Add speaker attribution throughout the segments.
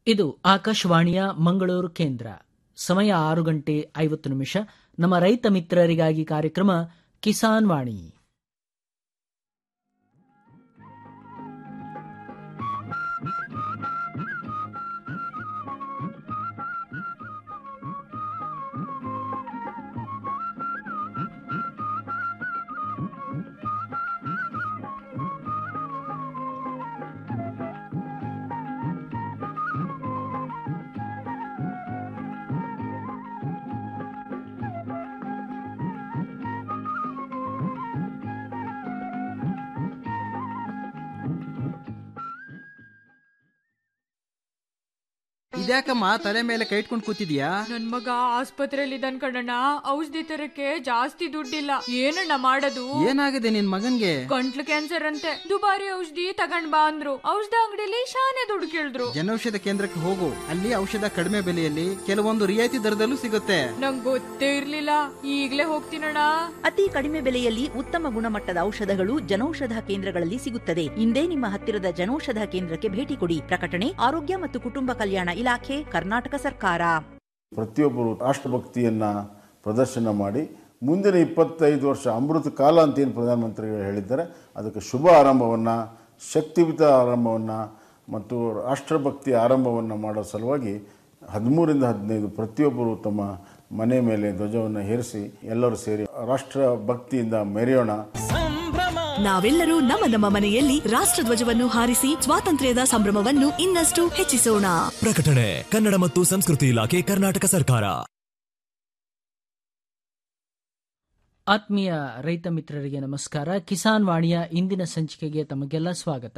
Speaker 1: ಇದು ಆಕಾಶವಾಣಿಯ ಮಂಗಳೂರು ಕೇಂದ್ರ ಸಮಯ ಆರು ಗಂಟೆ ಐವತ್ತು ನಿಮಿಷ ನಮ್ಮ ರೈತ ಮಿತ್ರರಿಗಾಗಿ ಕಾರ್ಯಕ್ರಮ ಕಿಸಾನ್ ವಾಣಿ
Speaker 2: ಇದ್ಯಾಕಮ್ಮ ತಲೆ ಮೇಲೆ ಕೈ ಇಟ್ಕೊಂಡು ಕೂತಿದ್ಯಾ
Speaker 3: ನನ್ ಮಗ ಆಸ್ಪತ್ರೆಯಲ್ಲಿ ಇದ್ದಾನ್ ಕಣಣ್ಣ ಔಷಧಿ ತರಕ್ಕೆ ಜಾಸ್ತಿ ದುಡ್ಡಿಲ್ಲ ಏನಣ್ಣ ಮಾಡೋದು
Speaker 2: ಏನಾಗಿದೆ ನಿನ್ ಮಗನ್ಗೆ
Speaker 3: ಗಂಟ್ಲು ಕ್ಯಾನ್ಸರ್ ಅಂತೆ ದುಬಾರಿ ಔಷಧಿ ತಗೊಂಡ್ ಬಾ ಅಂದ್ರು ಔಷಧ ಅಂಗಡಿಲಿ ಶಾನೆ ದುಡ್ಡು ಕೇಳಿದ್ರು
Speaker 2: ಜನೌಷಧ ಕೇಂದ್ರಕ್ಕೆ ಹೋಗು ಅಲ್ಲಿ ಔಷಧ ಕಡಿಮೆ ಬೆಲೆಯಲ್ಲಿ ಕೆಲವೊಂದು ರಿಯಾಯಿತಿ ದರದಲ್ಲೂ ಸಿಗುತ್ತೆ
Speaker 3: ನಂಗ್ ಗೊತ್ತೇ ಇರ್ಲಿಲ್ಲ ಈಗ್ಲೇ ಹೋಗ್ತೀನಣ್ಣ
Speaker 4: ಅತಿ ಕಡಿಮೆ ಬೆಲೆಯಲ್ಲಿ ಉತ್ತಮ ಗುಣಮಟ್ಟದ ಔಷಧಗಳು ಜನೌಷಧ ಕೇಂದ್ರಗಳಲ್ಲಿ ಸಿಗುತ್ತದೆ ಇಂದೇ ನಿಮ್ಮ ಹತ್ತಿರದ ಜನೌಷಧ ಕೇಂದ್ರಕ್ಕೆ ಭೇಟಿ ಕೊಡಿ ಪ್ರಕಟಣೆ ಆರೋಗ್ಯ ಮತ್ತು ಕುಟುಂಬ ಕಲ್ಯಾಣ ಇಲಾಖೆ ಕರ್ನಾಟಕ ಸರ್ಕಾರ
Speaker 5: ಪ್ರತಿಯೊಬ್ಬರು ರಾಷ್ಟ್ರಭಕ್ತಿಯನ್ನು ಪ್ರದರ್ಶನ ಮಾಡಿ ಮುಂದಿನ ಇಪ್ಪತ್ತೈದು ವರ್ಷ ಅಮೃತ ಕಾಲ ಅಂತ ಏನು ಪ್ರಧಾನಮಂತ್ರಿಗಳು ಹೇಳಿದ್ದಾರೆ ಅದಕ್ಕೆ ಶುಭ ಆರಂಭವನ್ನು ಶಕ್ತಿಯುತ ಆರಂಭವನ್ನು ಮತ್ತು ರಾಷ್ಟ್ರಭಕ್ತಿ ಆರಂಭವನ್ನು ಮಾಡೋ ಸಲುವಾಗಿ ಹದಿಮೂರಿಂದ ಹದಿನೈದು ಪ್ರತಿಯೊಬ್ಬರು ತಮ್ಮ ಮನೆ ಮೇಲೆ ಧ್ವಜವನ್ನು ಹೇರಿಸಿ ಎಲ್ಲರೂ ಸೇರಿ ರಾಷ್ಟ್ರ ಭಕ್ತಿಯಿಂದ ಮೆರೆಯೋಣ
Speaker 6: ನಾವೆಲ್ಲರೂ ನಮ್ಮ ನಮ್ಮ ಮನೆಯಲ್ಲಿ ರಾಷ್ಟ್ರಧ್ವಜವನ್ನು ಹಾರಿಸಿ ಸ್ವಾತಂತ್ರ್ಯದ ಸಂಭ್ರಮವನ್ನು ಇನ್ನಷ್ಟು ಹೆಚ್ಚಿಸೋಣ
Speaker 7: ಪ್ರಕಟಣೆ ಕನ್ನಡ ಮತ್ತು ಸಂಸ್ಕೃತಿ ಇಲಾಖೆ ಕರ್ನಾಟಕ ಸರ್ಕಾರ
Speaker 1: ಆತ್ಮೀಯ ರೈತ ಮಿತ್ರರಿಗೆ ನಮಸ್ಕಾರ ಕಿಸಾನ್ ವಾಣಿಯ ಇಂದಿನ ಸಂಚಿಕೆಗೆ ತಮಗೆಲ್ಲ ಸ್ವಾಗತ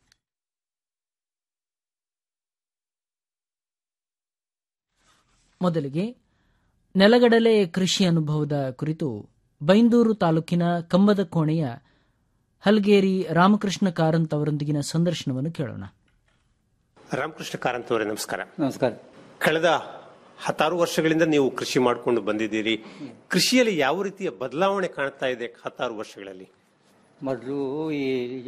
Speaker 1: ಮೊದಲಿಗೆ ನೆಲಗಡಲೆ ಕೃಷಿ ಅನುಭವದ ಕುರಿತು ಬೈಂದೂರು ತಾಲೂಕಿನ ಕಂಬದ ಕೋಣೆಯ ಹಲ್ಗೇರಿ ರಾಮಕೃಷ್ಣ ಕಾರಂತ್ ಅವರೊಂದಿಗಿನ ಸಂದರ್ಶನವನ್ನು ಕೇಳೋಣ
Speaker 8: ರಾಮಕೃಷ್ಣ ಕಾರಂತ್ ಅವರೇ ನಮಸ್ಕಾರ
Speaker 9: ನಮಸ್ಕಾರ
Speaker 8: ಕಳೆದ ಹತ್ತಾರು ವರ್ಷಗಳಿಂದ ನೀವು ಕೃಷಿ ಮಾಡಿಕೊಂಡು ಬಂದಿದ್ದೀರಿ ಕೃಷಿಯಲ್ಲಿ ಯಾವ ರೀತಿಯ ಬದಲಾವಣೆ ಕಾಣ್ತಾ ಇದೆ ಹತ್ತಾರು ವರ್ಷಗಳಲ್ಲಿ
Speaker 9: ಮೊದಲು ಈ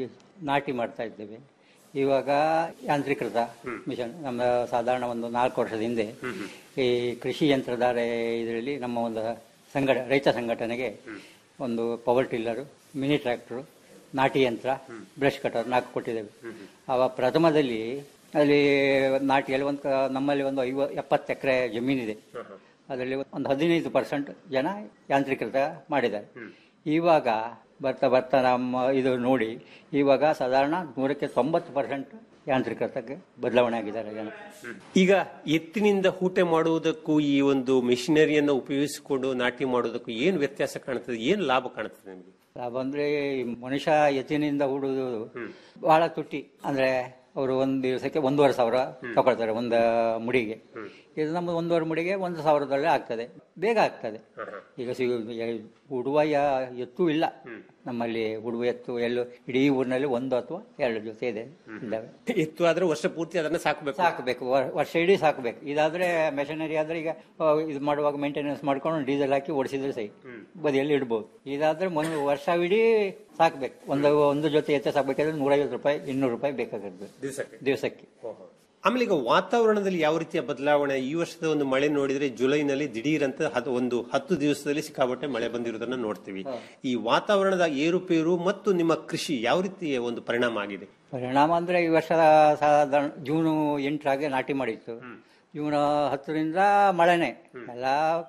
Speaker 9: ನಾಟಿ ಮಾಡ್ತಾ ಇದ್ದೇವೆ ಇವಾಗ ಯಾಂತ್ರೀಕೃತ ಮಿಷನ್ ನಮ್ಮ ಸಾಧಾರಣ ಒಂದು ನಾಲ್ಕು ವರ್ಷದ ಹಿಂದೆ ಈ ಕೃಷಿ ಯಂತ್ರಧಾರೆ ಇದರಲ್ಲಿ ನಮ್ಮ ಒಂದು ಸಂಘಟ ರೈತ ಸಂಘಟನೆಗೆ ಒಂದು ಪವರ್ ಟಿಲ್ಲರು ಮಿನಿ ಟ್ರ್ಯಾಕ್ಟರು ನಾಟಿ ಯಂತ್ರ ಬ್ರಷ್ ಕಟರ್ ನಾಲ್ಕು ಕೊಟ್ಟಿದ್ದೇವೆ ಅವ ಪ್ರಥಮದಲ್ಲಿ ಅಲ್ಲಿ ನಾಟಿಯಲ್ಲಿ ಒಂದು ಕ- ನಮ್ಮಲ್ಲಿ ಒಂದು ಐವ ಎಪ್ಪತ್ತು ಎಕರೆ ಜಮೀನಿದೆ ಅದರಲ್ಲಿ ಒಂದು ಹದಿನೈದು ಪರ್ಸೆಂಟ್ ಜನ ಯಾಂತ್ರೀಕೃತ ಮಾಡಿದ್ದಾರೆ ಇವಾಗ ಬರ್ತಾ ಬರ್ತಾ ನಮ್ಮ ಇದು ನೋಡಿ ಇವಾಗ ಸಾಧಾರಣ ನೂರಕ್ಕೆ ತೊಂಬತ್ತು ಪರ್ಸೆಂಟ್ ಯಾಂತ್ರೀಕೃತಕ್ಕೆ ಬದಲಾವಣೆ ಆಗಿದ್ದಾರೆ ಜನ
Speaker 8: ಈಗ ಎತ್ತಿನಿಂದ ಹೂಟೆ ಮಾಡುವುದಕ್ಕೂ ಈ ಒಂದು ಮೆಷಿನರಿಯನ್ನು ಉಪಯೋಗಿಸಿಕೊಂಡು ನಾಟಿ ಮಾಡುವುದಕ್ಕೂ ಏನು ವ್ಯತ್ಯಾಸ ಕಾಣ್ತದೆ ಏನು ಲಾಭ ಕಾಣ್ತದೆ ನಿಮಗೆ
Speaker 9: ಲಾಭ ಅಂದ್ರೆ ಈ ಮನುಷ್ಯ ಎತ್ತಿನಿಂದ ಹೂಡುವುದು ಬಹಳ ತುಟ್ಟಿ ಅಂದ್ರೆ ಅವರು ಒಂದು ದಿವಸಕ್ಕೆ ಒಂದೂವರೆ ಸಾವಿರ ತಗೊಳ್ತಾರೆ ಒಂದು ಮುಡಿಗೆ ಇದು ನಮ್ಮ ಒಂದೂವರೆ ಮುಡಿಗೆ ಒಂದು ಸಾವಿರದಲ್ಲೇ ಆಗ್ತದೆ ಬೇಗ ಆಗ್ತದೆ ಈಗ ಸಿಗು ಎ- ಉಡುವ ಯಾ- ಎತ್ತು ಇಲ್ಲ ನಮ್ಮಲ್ಲಿ ಉಡುವ ಎತ್ತು ಎಲ್ಲೂ ಇಡೀ ಊರಿನಲ್ಲಿ ಒಂದು ಅಥವಾ ಎರಡು ಜೊತೆ ಇದೆ ಇದ್ದಾವೆ
Speaker 8: ಎತ್ತು ಆದ್ರೆ ವರ್ಷ ಪೂರ್ತಿ ಅದನ್ನ ಸಾಕಬೇಕು
Speaker 9: ಸಾಕಬೇಕು ವರ್- ವರ್ಷ ಇಡೀ ಸಾಕಬೇಕು ಇದಾದ್ರೆ ಮೆಷಿನರಿ ಆದ್ರೆ ಈಗ ಆ, ಇದು ಮಾಡುವಾಗ ಮೇಂಟೆನೆನ್ಸ್ ಮಾಡ್ಕೊಂಡು ಡೀಸೆಲ್ ಹಾಕಿ ಓಡಿಸಿದ್ರೆ ಸಹಿ ಬದಿಯಲ್ಲಿ ಇಡ್ಬೋದು ಇದಾದ್ರೆ ಒಂದು ವರ್ಷವಿಡೀ ಸಾಕಬೇಕು ಒಂದು ಒಂದು ಜೊತೆ ಎತ್ತೆ ಸಾಕಬೇಕಾದ್ರೆ ನೂರೈವತ್ತು ರೂಪಾಯಿ ಇನ್ನೂರು ರೂಪಾಯಿ ಬೇಕಾಗುತ್ತೆ
Speaker 8: ದಿವಸಕ್ಕೆ
Speaker 9: ದಿವಸಕ್ಕೆ
Speaker 8: ಆಮೇಲೆ ಈಗ ವಾತಾವರಣದಲ್ಲಿ ಯಾವ ರೀತಿಯ ಬದಲಾವಣೆ ಈ ವರ್ಷದ ಒಂದು ಮಳೆ ನೋಡಿದ್ರೆ ಜುಲೈನಲ್ಲಿ ದಿಢೀರ್ ಅಂತ ಹತ್ತು- ಒಂದು ಹತ್ತು ದಿವಸದಲ್ಲಿ ಸಿಕ್ಕಾಪಟ್ಟೆ ಮಳೆ ಬಂದಿರೋದನ್ನ ನೋಡ್ತೀವಿ ಈ ವಾತಾವರಣದ ಏರುಪೇರು ಮತ್ತು ನಿಮ್ಮ ಕೃಷಿ ಯಾವ ರೀತಿಯ ಒಂದು ಪರಿಣಾಮ ಆಗಿದೆ
Speaker 9: ಪರಿಣಾಮ ಅಂದ್ರೆ ಈ ವರ್ಷ ಸಾಧಾರಣ ಜೂನು ಎಂಟರಾಗೆ ನಾಟಿ ಮಾಡಿತ್ತು ಜೂನ್ ಹತ್ತರಿಂದ ಮಳೆನೆ ಎಲ್ಲ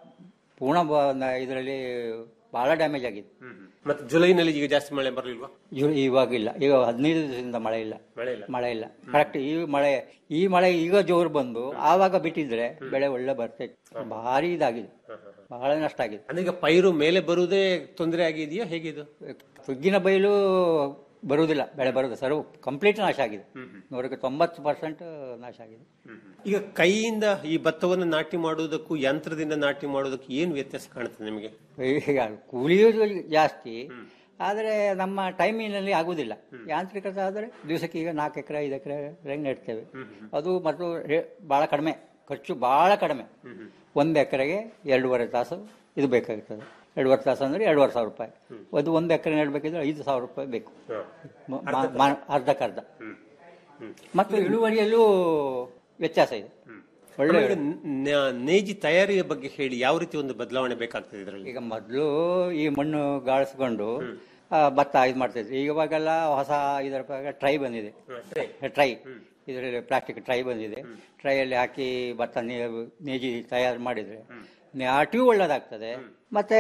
Speaker 9: ಪೂರ್ಣ ಇದರಲ್ಲಿ ಬಹಳ ಡ್ಯಾಮೇಜ್ ಆಗಿದೆ
Speaker 8: ಮತ್ತೆ ಜುಲೈನಲ್ಲಿ ಈಗ ಜಾಸ್ತಿ ಮಳೆ ಬರಲಿಲ್ವಾ
Speaker 9: ಜು- ಇವಾಗಿಲ್ಲ ಈಗ ಹದಿನೈದು ದಿವಸದಿಂದ ಮಳೆ ಇಲ್ಲ
Speaker 8: ಮಳೆ ಇಲ್ಲ
Speaker 9: ಮಳೆ ಇಲ್ಲ ಕರೆಕ್ಟ್ ಈ ಮಳೆ ಈ ಮಳೆ ಈಗ ಜೋರು ಬಂದು ಆವಾಗ ಬಿಟ್ಟಿದ್ರೆ ಬೆಳೆ ಒಳ್ಳೆ ಬರ್ತೈತೆ ಭಾರಿ ಇದಾಗಿದೆ ಬಹಳ ನಷ್ಟ ಆಗಿದೆ
Speaker 8: ಅಂದ್ರೆ ಈಗ ಪೈರು ಮೇಲೆ ಬರುವುದೇ ತೊಂದರೆ ಆಗಿದೆಯಾ ಹೇಗಿದು
Speaker 9: ತುಗ್ಗಿನ ಬಯಲು ಬರುವುದಿಲ್ಲ ಬೆಳೆ ಬರುದು ಸರ್ವ ಕಂಪ್ಲೀಟ್ ನಾಶ ಆಗಿದೆ ನೂರಕ್ಕೆ ತೊಂಬತ್ತು ಪರ್ಸೆಂಟ್ ನಾಶ ಆಗಿದೆ
Speaker 8: ಈಗ ಕೈಯಿಂದ ಈ ಭತ್ತವನ್ನು ನಾಟಿ ಮಾಡುವುದಕ್ಕೂ ಯಂತ್ರದಿಂದ ನಾಟಿ ಮಾಡುವುದಕ್ಕೂ ಏನು ವ್ಯತ್ಯಾಸ ಕಾಣುತ್ತೆ ನಿಮಗೆ
Speaker 9: ಈಗ ಕೂಲಿಯೋದು ಜಾಸ್ತಿ ಆದರೆ ನಮ್ಮ ಟೈಮಿನಲ್ಲಿ ಆಗುದಿಲ್ಲ ಯಾಂತ್ರಿಕತೆ ಆದರೆ ದಿವಸಕ್ಕೆ ಈಗ ನಾಲ್ಕು ಎಕರೆ ಐದು ಎಕರೆ ನೆಡ್ತೇವೆ ಅದು ಮತ್ತು ರೇ- ಬಹಳ ಕಡಿಮೆ ಖರ್ಚು ಬಹಳ ಕಡಿಮೆ ಒಂದು ಎಕರೆಗೆ ಎರಡೂವರೆ ತಾಸು ಇದು ಬೇಕಾಗ್ತದೆ ಎರಡೂವರೆ ತಾಸು ಅಂದ್ರೆ ಎರಡೂವರೆ ಸಾವಿರ ರೂಪಾಯಿ ಅದು ಒಂದು ಎಕರೆ ನೆಡಬೇಕಿದ್ರೆ ಐದು ಸಾವಿರ ರೂಪಾಯಿ ಬೇಕು ಮ- ಮ- ಮ- ಅರ್ಧಕ್ಕರ್ಧ ಮತ್ತು ಇಳುವರಿಯಲ್ಲೂ ವ್ಯತ್ಯಾಸ ಇದೆ ಒಳ್ಳೆ
Speaker 8: ಆಮೇಲೆ ನ- ನೇಜಿ ತಯಾರಿಯ ಬಗ್ಗೆ ಹೇಳಿ ಯಾವ ರೀತಿ ಒಂದು ಬದಲಾವಣೆ ಬೇಕಾಗ್ತದೆ ಇದರಲ್ಲಿ
Speaker 9: ಈಗ ಮೊದಲು ಈ ಮಣ್ಣು ಗಾಳಿಸ್ಕೊಂಡು ಆ, ಭತ್ತ ಇದು ಮಾಡ್ತಿದ್ವಿ ಇವಾಗೆಲ್ಲ ಹೊಸ ಇದರ ಪ್ರಕಾರ ಟ್ರೈ ಬಂದಿದೆ ಟ್ರೈ ಇದರಲ್ಲಿ ಪ್ಲಾಸ್ಟಿಕ್ ಟ್ರೈ ಬಂದಿದೆ ಟ್ರೈಯಲ್ಲಿ ಹಾಕಿ ಭತ್ತ ನೀ- ನೇಜಿ ತಯಾರು ಮಾಡಿದ್ರೆ ನಾಟಿಯೂ ಒಳ್ಳೇದಾಗ್ತದೆ ಮತ್ತೆ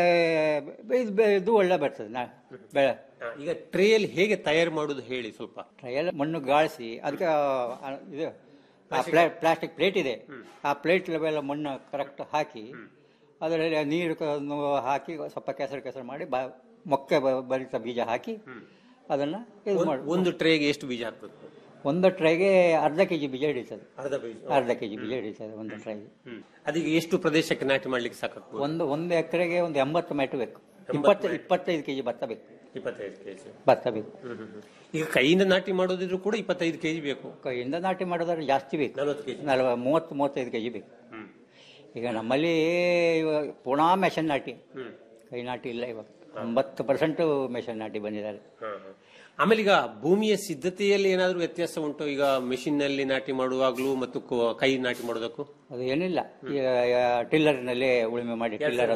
Speaker 9: ಇದು ಬೆ- ಇದು ಒಳ್ಳೆ ಬರ್ತದೆ ನಾ- ಬೆಳೆ
Speaker 8: ಈಗ ಟ್ರೇಯಲ್ಲಿ ಹೇಗೆ ತಯಾರು ಮಾಡುದು ಹೇಳಿ ಸ್ವಲ್ಪ
Speaker 9: ಟ್ರೈಯಲ್ಲಿ ಮಣ್ಣು ಗಾಳಿಸಿ ಅದಕ್ಕೆ ಆ, ಇದು ಪ್ಲಾಸ್ಟಿಕ್ ಪ್ಲೇಟ್ ಇದೆ ಆ ಪ್ಲೇಟ್ ಲೆವೆಲ್ಲ ಮಣ್ಣು ಕರೆಕ್ಟ್ ಹಾಕಿ ಅದರಲ್ಲಿ ನೀರು ಕ- ನು- ಹಾಕಿ ಸ್ವಲ್ಪ ಕೆಸರು ಕೆಸರು ಮಾಡಿ ಬ ಮೊಕ್ಕೆ ಬ- ಭರಿತ ಬೀಜ ಹಾಕಿ ಅದನ್ನ ಇದು ಮಾಡಿ
Speaker 8: ಒಂದು ಟ್ರೇಗೆ ಎಷ್ಟು ಬೀಜ ಹಾಕ್ಬೇಕು
Speaker 9: ಒಂದು ಟ್ರೈಗೆ ಅರ್ಧ ಕೆಜಿ ಬೀಜ ಹಿಡಿತದೆ
Speaker 8: ಅರ್ಧ ಬೀಜ
Speaker 9: ಅರ್ಧ ಕೆಜಿ ಬೀಜ ಹಿಡಿತದೆ ಒಂದು ಟ್ರೈಗೆ
Speaker 8: ಅದೀಗ ಎಷ್ಟು ಪ್ರದೇಶಕ್ಕೆ ನಾಟಿ ಮಾಡ್ಲಿಕ್ಕೆ ಸಾಕಾಗ್ಬೋದು
Speaker 9: ಒಂದು ಒಂದು ಎಕರೆಗೆ ಒಂದು ಎಂಬತ್ತು ಮೆಟ್ಟು ಬೇಕು ಇಪ್ಪತ್ತು ಇಪ್ಪತ್ತೈದು ಕೆಜಿ ಭತ್ತ ಬೇಕು
Speaker 8: ಇಪ್ಪತ್ತೈದು ಕೆಜಿ
Speaker 9: ಭತ್ತ ಬೇಕು
Speaker 8: ಈಗ ಕೈಯಿಂದ ನಾಟಿ ಮಾಡೋದಿದ್ರು ಕೂಡ ಇಪ್ಪತ್ತೈದು ಕೆಜಿ ಬೇಕು
Speaker 9: ಕೈಯಿಂದ ನಾಟಿ ಮಾಡೋದಾದ್ರೆ ಜಾಸ್ತಿ ಬೇಕು
Speaker 8: ನಲವತ್ತು ಕೆಜಿ
Speaker 9: ನಲ್ವ ಮೂವತ್ತು ಮೂವತ್ತೈದು ಕೆಜಿ ಬೇಕು ಈಗ ನಮ್ಮಲ್ಲಿ ಇವಾಗ ಪುನಃ ಮೆಷನ್ ನಾಟಿ ಕೈ ನಾಟಿ ಇಲ್ಲ ಇವಾಗ ಒಂಬತ್ತು ಪರ್ಸೆಂಟ್ ಮೆಷನ್ ನಾಟಿ ಬಂದಿದ್ದಾರೆ
Speaker 8: ಆಮೇಲೆ ಈಗ ಭೂಮಿಯ ಸಿದ್ಧತೆಯಲ್ಲಿ ಏನಾದ್ರೂ ವ್ಯತ್ಯಾಸ ಉಂಟು ಈಗ ಮೆಷಿನ್ ನಲ್ಲಿ ನಾಟಿ ಮಾಡುವಾಗ್ಲೂ ಮತ್ತು ಕೊ- ಕೈ ನಾಟಿ ಮಾಡೋದಕ್ಕೂ
Speaker 9: ಅದು ಏನಿಲ್ಲ ಈಗ ಟಿಲ್ಲರ್ನಲ್ಲಿ ಉಳುಮೆ ಮಾಡಿ ಟಿಲ್ಲರ್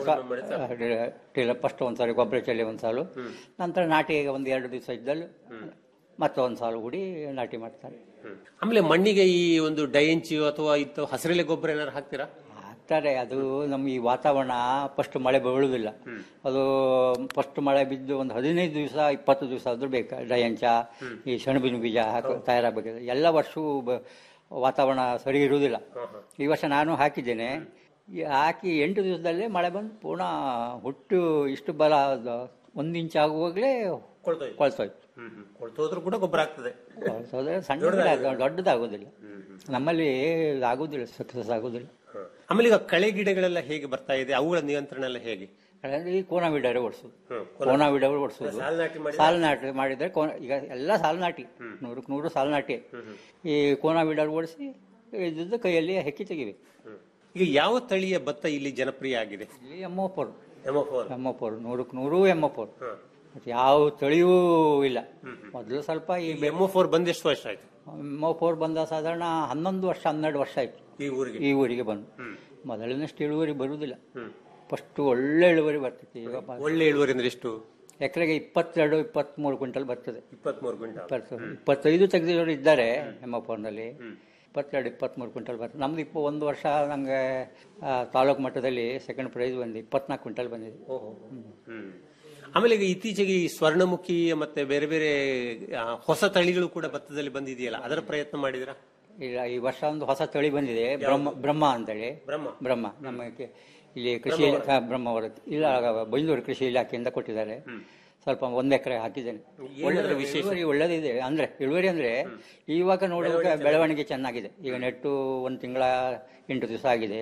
Speaker 9: ಟಿಲ್ಲರ್ ಫಸ್ಟ್ ಒಂದ್ಸಾರಿ ಗೊಬ್ಬರ ಚೆಲ್ಲಿ ಒಂದು ಸಾಲು ನಂತರ ನಾಟಿ ಒಂದು ಎರಡು ದಿವಸ ಇದ್ದಲ್ಲೂ ಮತ್ತೆ ಒಂದು ಸಾಲು ಹೂಡಿ ನಾಟಿ ಮಾಡ್ತಾರೆ
Speaker 8: ಆಮೇಲೆ ಮಣ್ಣಿಗೆ ಈ ಒಂದು ಡೈಂಚಿ ಅಥವಾ ಇತ್ತು ಹಸಿರೆಲೆ ಗೊಬ್ಬರ ಏನಾದ್ರು ಹಾಕ್ತೀರಾ
Speaker 9: ಹಾಕ್ತಾರೆ ಅದು ನಮ್ಮ ಈ ವಾತಾವರಣ ಫಸ್ಟ್ ಮಳೆ ಬೀಳುವುದಿಲ್ಲ ಅದು ಫಸ್ಟ್ ಮಳೆ ಬಿದ್ದು ಒಂದು ಹದಿನೈದು ದಿವಸ ಇಪ್ಪತ್ತು ದಿವಸ ಆದ್ರೂ ಬೇಕು ಡಯಂಚ ಈ ಸೆಣಬಿನ ಬೀಜ ಹಾಕಿ ತಯಾರಾಗಬೇಕು ಎಲ್ಲ ವರ್ಷವೂ ಬ- ವಾತಾವರಣ ಸರಿ ಇರುವುದಿಲ್ಲ ಈ ವರ್ಷ ನಾನು ಹಾಕಿದ್ದೇನೆ ಈ ಹಾಕಿ ಎಂಟು ದಿವಸದಲ್ಲೇ ಮಳೆ ಬಂದು ಪುನಃ ಹುಟ್ಟು ಇಷ್ಟು ಬಲ ಅದು ಒಂದು ಇಂಚ್ ಆಗುವಾಗಲೇ
Speaker 8: ಕೊಳ್ತೋಯ್ತು.
Speaker 9: ಕೊಳ್ತೋಯ್ತು
Speaker 8: ಕೊಳ್ತೋದ್ರೂ ಕೂಡ ಗೊಬ್ಬರ ಆಗ್ತದೆ
Speaker 9: ಕೊಳ್ತೋದ್ರೆ ಸಣ್ಣ ಗಿಡ ಅದು ದೊಡ್ಡದಾಗೋದಿಲ್ಲ ನಮ್ಮಲ್ಲಿ ಆಗೋದಿಲ್ಲ ಸಕ್ಸಸ್ ಆಗೋದಿಲ್ಲ
Speaker 8: ಆಮೇಲೆ ಈಗ ಕಳೆ ಗಿಡಗಳೆಲ್ಲ ಹೇಗೆ ಬರ್ತಾ ಇದೆ ಅವುಗಳ ನಿಯಂತ್ರಣ ಎಲ್ಲ ಹೇಗೆ
Speaker 9: ಕಳೆದ್ರೆ ಈ ಕೋನ ಬಿಡರೆ ಓಡಿಸೋದು
Speaker 8: ಹ್ಮ್,
Speaker 9: ಕೋನ ಬಿಡರೆ ಓಡಿಸೋದು
Speaker 8: ಸಾಲು ನಾಟಿ ಮಾಡಿದ್ರೆ-
Speaker 9: ಸಾಲು ನಾಟಿ ಮಾಡಿದ್ರೆ ಕೋನ ಈಗ ಎಲ್ಲ ಸಾಲು ನಾಟಿ ನೂರಕ್ಕೆ ನೂರು ಸಾಲು ನಾಟಿ ಈ ಕೋನ ಬಿಡರ್ ಓಡಿಸಿ ಇದ್ದದ್ದು ಕೈಯಲ್ಲಿ ಹೆಕ್ಕಿ ತೆಗಿಬೇಕು
Speaker 8: ಈಗ ಯಾವ ತಳಿಯ ಭತ್ತ ಇಲ್ಲಿ ಜನಪ್ರಿಯ ಆಗಿದೆ
Speaker 9: ಇಲ್ಲಿ ಎಮ್ಮೋಪೋರ್
Speaker 8: ಎಮೋಫೋರ್
Speaker 9: ಎಮ್ಮೋಪೋರ್ ನೂರಕ್ಕೆ ನೂರು ಎಮ್ಮೋಪೋರ್ ಮತ್ತೆ ಯಾವ ತಳಿಯೂ ಇಲ್ಲ ಮೊದಲು ಸ್ವಲ್ಪ ಈ
Speaker 8: ಎಮೋಫೋರ್ ಬಂದೆಷ್ಟು ವರ್ಷ ಆಯ್ತು
Speaker 9: ಎಮ್ಮೋಪೋರ್ ಬಂದ ಸಾಧಾರಣ ಹನ್ನೊಂದು ವರ್ಷ ಹನ್ನೆರಡು ವರ್ಷ ಆಯ್ತು
Speaker 8: ಈ ಊರಿಗೆ
Speaker 9: ಈ ಊರಿಗೆ ಬಂದು ಮೊದಲಿನಷ್ಟು ಇಳುವರಿ ಬರುವುದಿಲ್ಲ ಫಸ್ಟ್ ಒಳ್ಳೆ ಇಳುವರಿ ಬರ್ತೈತಿ ಈಗ
Speaker 8: ಒಳ್ಳೆ ಇಳುವರಿ ಅಂದ್ರೆ ಎಷ್ಟು
Speaker 9: ಎಕರೆಗೆ ಇಪ್ಪತ್ತೆರಡು ಇಪ್ಪತ್ಮೂರು ಕ್ವಿಂಟಲ್ ಬರ್ತದೆ
Speaker 8: ಇಪ್ಪತ್ಮೂರು ಕ್ವಿಂಟಲ್
Speaker 9: ಬರ್ತದೆ ಇಪ್ಪತ್ತೈದು ತೆಗೆದಿರೋರು ಇದ್ದಾರೆ ಎಮ್ಮಪ್ಪನಲ್ಲಿ ಇಪ್ಪತ್ತೆರಡು ಇಪ್ಪತ್ಮೂರು ಕ್ವಿಂಟಲ್ ಬರ್ತದೆ ನಮ್ದು ಇಪ್ಪ ಒಂದು ವರ್ಷ ನಂಗೆ ಆ, ತಾಲೂಕು ಮಟ್ಟದಲ್ಲಿ ಸೆಕೆಂಡ್ ಪ್ರೈಸ್ ಬಂದಿದೆ ಇಪ್ಪತ್ನಾಲ್ಕು ಕ್ವಿಂಟಲ್ ಬಂದಿದೆ
Speaker 8: ಹ್ಮ್. ಆಮೇಲೆ ಈಗ ಇತ್ತೀಚೆಗೆ ಈ ಸ್ವರ್ಣಮುಖಿ ಮತ್ತೆ ಬೇರೆ ಬೇರೆ ಆ, ಹೊಸ ತಳಿಗಳು ಕೂಡ ಭತ್ತದಲ್ಲಿ ಬಂದಿದೆಯಲ್ಲ ಅದರ ಪ್ರಯತ್ನ ಮಾಡಿದಿರಾ
Speaker 9: ಇಲ್ಲ ಈ ವರ್ಷ ಒಂದು ಹೊಸ ತಳಿ ಬಂದಿದೆ ಬ್ರಹ್ಮ ಬ್ರಹ್ಮ ಅಂತೇಳಿ
Speaker 8: ಬ್ರಹ್ಮ
Speaker 9: ಬ್ರಹ್ಮ ನಮಗೆ ಇಲ್ಲಿ ಕೃಷಿ ಇಲಾ- ಹಾ, ಬ್ರಹ್ಮವರ ಇಲ್ಲ ಬೈಂದೂರು ಕೃಷಿ ಇಲಾಖೆಯಿಂದ ಕೊಟ್ಟಿದ್ದಾರೆ ಸ್ವಲ್ಪ ಒಂದ್ ಎಕರೆ ಹಾಕಿದ್ದೇನೆ ಒಳ್ಳೆ ಇಳುವರಿ ಒಳ್ಳೇದಿದೆ ಅಂದ್ರೆ ಇಳುವರಿ ಅಂದ್ರೆ ಇವಾಗ ನೋಡುವಾಗ ಬೆಳವಣಿಗೆ ಚೆನ್ನಾಗಿದೆ ಈಗ ನೆಟ್ಟು ಒಂದ್ ತಿಂಗಳ ಎಂಟು ದಿವಸ ಆಗಿದೆ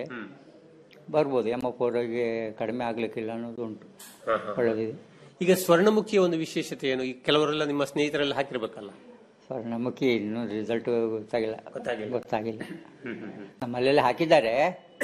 Speaker 9: ಬರ್ಬೋದು ಎಮ್ಮ ಫೋರ್ಗೆ ಕಡಿಮೆ ಆಗ್ಲಿಕ್ಕಿಲ್ಲ ಅನ್ನೋದು ಉಂಟು ಒಳ್ಳೇದಿದೆ
Speaker 8: ಈಗ ಸ್ವರ್ಣಮುಖಿಯ ಒಂದು ವಿಶೇಷತೆ ಏನು ಈ ಕೆಲವರೆಲ್ಲ ನಿಮ್ಮ ಸ್ನೇಹಿತರೆಲ್ಲ ಹಾಕಿರ್ಬೇಕಲ್ಲ
Speaker 9: ಸ್ವರ್ಣಮುಖಿ ಇನ್ನೂ ರಿಸಲ್ಟ್ ಗೊತ್ತಾಗಿಲ್ಲ
Speaker 8: ಗೊತ್ತಾಗಿಲ್ಲ.
Speaker 9: ಗೊತ್ತಾಗಿಲ್ಲ ನಮ್ಮಲ್ಲೆಲ್ಲ ಹಾಕಿದ್ದಾರೆ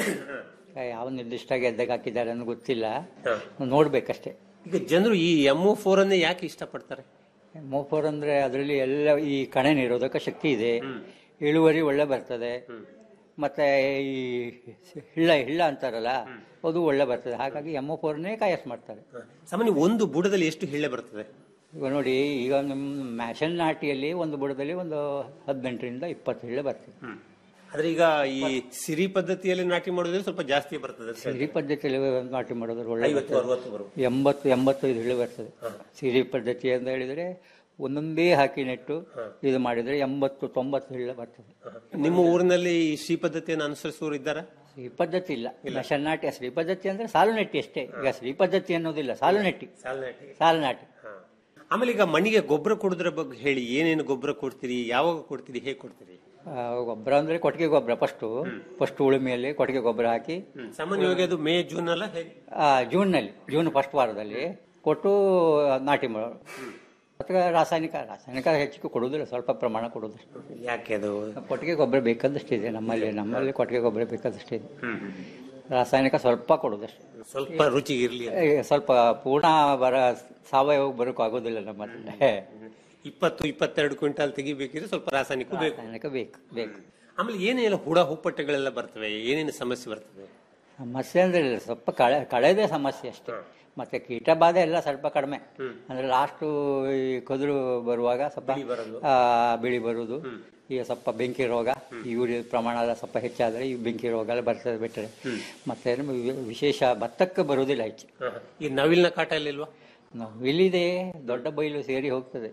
Speaker 9: ಯಾವ ನಿರ್ದಿಷ್ಟ ಗೆದ್ದಾಗ ಹಾಕಿದ್ದಾರೆ ಅನ್ನೋ ಗೊತ್ತಿಲ್ಲ ನೋಡ್ಬೇಕಷ್ಟೇ
Speaker 8: ಈಗ ಜನರು ಈ ಎಮ್ಒ ಫೋರ್ ಅನ್ನೇ ಯಾಕೆ ಇಷ್ಟಪಡ್ತಾರೆ
Speaker 9: ಮೋಫೋರ್ ಅಂದ್ರೆ ಅದರಲ್ಲಿ ಎಲ್ಲ ಈ ಕಣೆ ನಿರೋಧಕ ಶಕ್ತಿ ಇದೆ ಇಳುವರಿ ಒಳ್ಳೆ ಬರ್ತದೆ ಮತ್ತೆ ಈ ಹಿಳ್ಳ ಹಿಳ್ಳ ಅಂತಾರಲ್ಲ ಅದು ಒಳ್ಳೆ ಬರ್ತದೆ ಹಾಗಾಗಿ ಎಮ್ಮೋ ಫೋರ್ನೇ ಕಾಯಸ್ ಮಾಡ್ತಾರೆ
Speaker 8: ಸಾಮಾನ್ಯ ಒಂದು ಬುಡದಲ್ಲಿ ಎಷ್ಟು ಹಿಳ್ಳೆ ಬರ್ತದೆ
Speaker 9: ಈಗ ನೋಡಿ ಈಗ ನಮ್ಮ ಮ್ಯಾಷನ್ ನಾಟಿಯಲ್ಲಿ ಒಂದು ಬುಡದಲ್ಲಿ ಒಂದು ಹದಿನೆಂಟರಿಂದ ಇಪ್ಪತ್ತು ಹಿಳ್ಳೆ ಬರ್ತದೆ
Speaker 8: ಆದ್ರೆ ಈಗ ಈ ಸಿರಿ ಪದ್ಧತಿಯಲ್ಲಿ ನಾಟಿ ಮಾಡೋದ್ರಲ್ಲಿ ಸ್ವಲ್ಪ ಜಾಸ್ತಿ ಬರ್ತದೆ
Speaker 9: ಸಿರಿ ಪದ್ಧತಿಯಲ್ಲಿ ನಾಟಿ ಮಾಡೋದ್ರ ಒಳ್ಳೆ
Speaker 8: ಐವತ್ತು
Speaker 9: ಬರ್ತದೆ.
Speaker 8: ಅರವತ್ತು ಬರುತ್ತೆ
Speaker 9: ಎಂಬತ್ತು ಎಂಬತ್ತೈದು ಹಿಳ್ಳೆ ಬರ್ತದೆ ಸಿರಿ ಪದ್ಧತಿ ಅಂತ ಹೇಳಿದ್ರೆ ಒಂದೊಂದೇ ಹಾಕಿ ನೆಟ್ಟು ಇದು ಮಾಡಿದ್ರೆ ಎಂಬತ್ತು ತೊಂಬತ್ತು ಹಿಳ್ಳೆ ಬರ್ತದೆ
Speaker 8: ನಿಮ್ಮ ಊರಿನಲ್ಲಿ ಈ ಶ್ರೀ ಪದ್ಧತಿಯನ್ನು ಅನುಸರಿಸುವವರು ಇದ್ದಾರಾ
Speaker 9: ಶ್ರೀ ಪದ್ಧತಿ ಇಲ್ಲ ಮಿಷನ್ ನಾಟಿ ಶ್ರೀ ಪದ್ಧತಿ ಅಂದ್ರೆ ಸಾಲು ನೆಟ್ಟಿ ಅಷ್ಟೇ ಈಗ ಶ್ರೀ ಪದ್ಧತಿ ಅನ್ನೋದಿಲ್ಲ ಸಾಲು ನೆಟ್ಟಿ ಸಾಲು ನಾಟಿ
Speaker 8: ಆಮೇಲೆ ಈಗ ಮಣ್ಣಿಗೆ ಗೊಬ್ಬರ ಕೊಡೋದ್ರ ಬಗ್ಗೆ ಹೇಳಿ ಏನೇನು ಗೊಬ್ಬರ ಕೊಡ್ತೀರಿ ಯಾವಾಗ ಕೊಡ್ತೀರಿ ಹೇಗೆ ಕೊಡ್ತೀರಿ
Speaker 9: ಆ, ಗೊಬ್ಬರ ಅಂದ್ರೆ ಕೊಟ್ಟಿಗೆ ಗೊಬ್ಬರ ಫಸ್ಟ್ ಫಸ್ಟ್ ಉಳುಮೆಯಲ್ಲಿ ಕೊಟ್ಟಿಗೆ ಗೊಬ್ಬರ ಹಾಕಿ
Speaker 8: ಸಾಮಾನ್ಯವಾಗಿ ಅದು ಮೇ ಜೂನ್ ಅಲ್ಲ ಹೇಗೆ
Speaker 9: ಆ, ಜೂನ್ನಲ್ಲಿ ಜೂನ್ ಫಸ್ಟ್ ವಾರದಲ್ಲಿ ಕೊಟ್ಟು ನಾಟಿ ಮಾಡೋದು ಅಥವಾ ರಾಸಾಯನಿಕ ರಾಸಾಯನಿಕ ಹೆಚ್ಚಿಗೆ ಕೊಡುವುದಿಲ್ಲ ಸ್ವಲ್ಪ ಪ್ರಮಾಣ ಕೊಡುವುದಿಲ್ಲ
Speaker 8: ಯಾಕೆ ಅದು
Speaker 9: ಕೊಟ್ಟಿಗೆ ಗೊಬ್ಬರ ಬೇಕಾದಷ್ಟಿದೆ ನಮ್ಮಲ್ಲಿ ನಮ್ಮಲ್ಲಿ ಕೊಟ್ಟಿಗೆ ಗೊಬ್ಬರ ಬೇಕಾದಷ್ಟಿದೆ ರಾಸಾಯನಿಕ ಸ್ವಲ್ಪ ಕೊಡುವುದಷ್ಟೇ
Speaker 8: ಸ್ವಲ್ಪ ರುಚಿಗೆ ಇರ್ಲಿ ಅಂತ.
Speaker 9: ಏ, ಸ್ವಲ್ಪ ಪೂರ್ಣ ಬರ ಸಾವಯವ ಬರೋಕೆ ಆಗೋದಿಲ್ಲ ನಮ್ಮಲ್ಲಿ
Speaker 8: ಇಪ್ಪತ್ತು ಇಪ್ಪತ್ತೆರಡು ಕ್ವಿಂಟಾಲ್ ತೆಗಿಬೇಕಿದ್ರೆ ಸ್ವಲ್ಪ ರಾಸಾಯನಿಕ ಬೇಕು
Speaker 9: ರಾಸಾಯನಿಕ ಬೇಕು ಬೇಕು
Speaker 8: ಆಮೇಲೆ ಏನೇನು ಹುಡ ಹುಪ್ಪಟ್ಟೆಗಳೆಲ್ಲ ಬರ್ತವೆ ಏನೇನು ಸಮಸ್ಯೆ ಬರ್ತವೆ
Speaker 9: ಸಮಸ್ಯೆ ಅಂದ್ರೆ ಇಲ್ಲ, ಸ್ವಲ್ಪ ಕಳೆ ಕಳೆದೇ ಸಮಸ್ಯೆ ಅಷ್ಟೇ ಮತ್ತೆ ಕೀಟ ಬಾಧೆ ಎಲ್ಲ ಸ್ವಲ್ಪ ಕಡಿಮೆ ಅಂದ್ರೆ ಲಾಸ್ಟ್ ಈ ಕದುರು ಬರುವಾಗ ಸ್ವಲ್ಪ ಆ, ಬಿಳಿ ಬರುವುದು ಈಗ ಸ್ವಲ್ಪ ಬೆಂಕಿ ರೋಗ ಯೂರಿಯ ಪ್ರಮಾಣ ಎಲ್ಲ ಸ್ವಲ್ಪ ಹೆಚ್ಚಾದ್ರೆ ಈ ಬೆಂಕಿ ರೋಗ ಎಲ್ಲ ಬರ್ತದೆ ಬಿಟ್ಟರೆ ಮತ್ತೆ ಏನು ವಿ- ವಿಶೇಷ ಭತ್ತಕ್ಕೆ ಬರುವುದಿಲ್ಲ ಹೆಚ್ಚು
Speaker 8: ಈ ನವಿಲಿನ ಕಾಟ ಎಲ್ಲ ಇಲ್ವಾ
Speaker 9: ನಾವು ಇಲ್ಲಿದೆ ದೊಡ್ಡ ಬೈಲು ಸೇರಿ ಹೋಗ್ತದೆ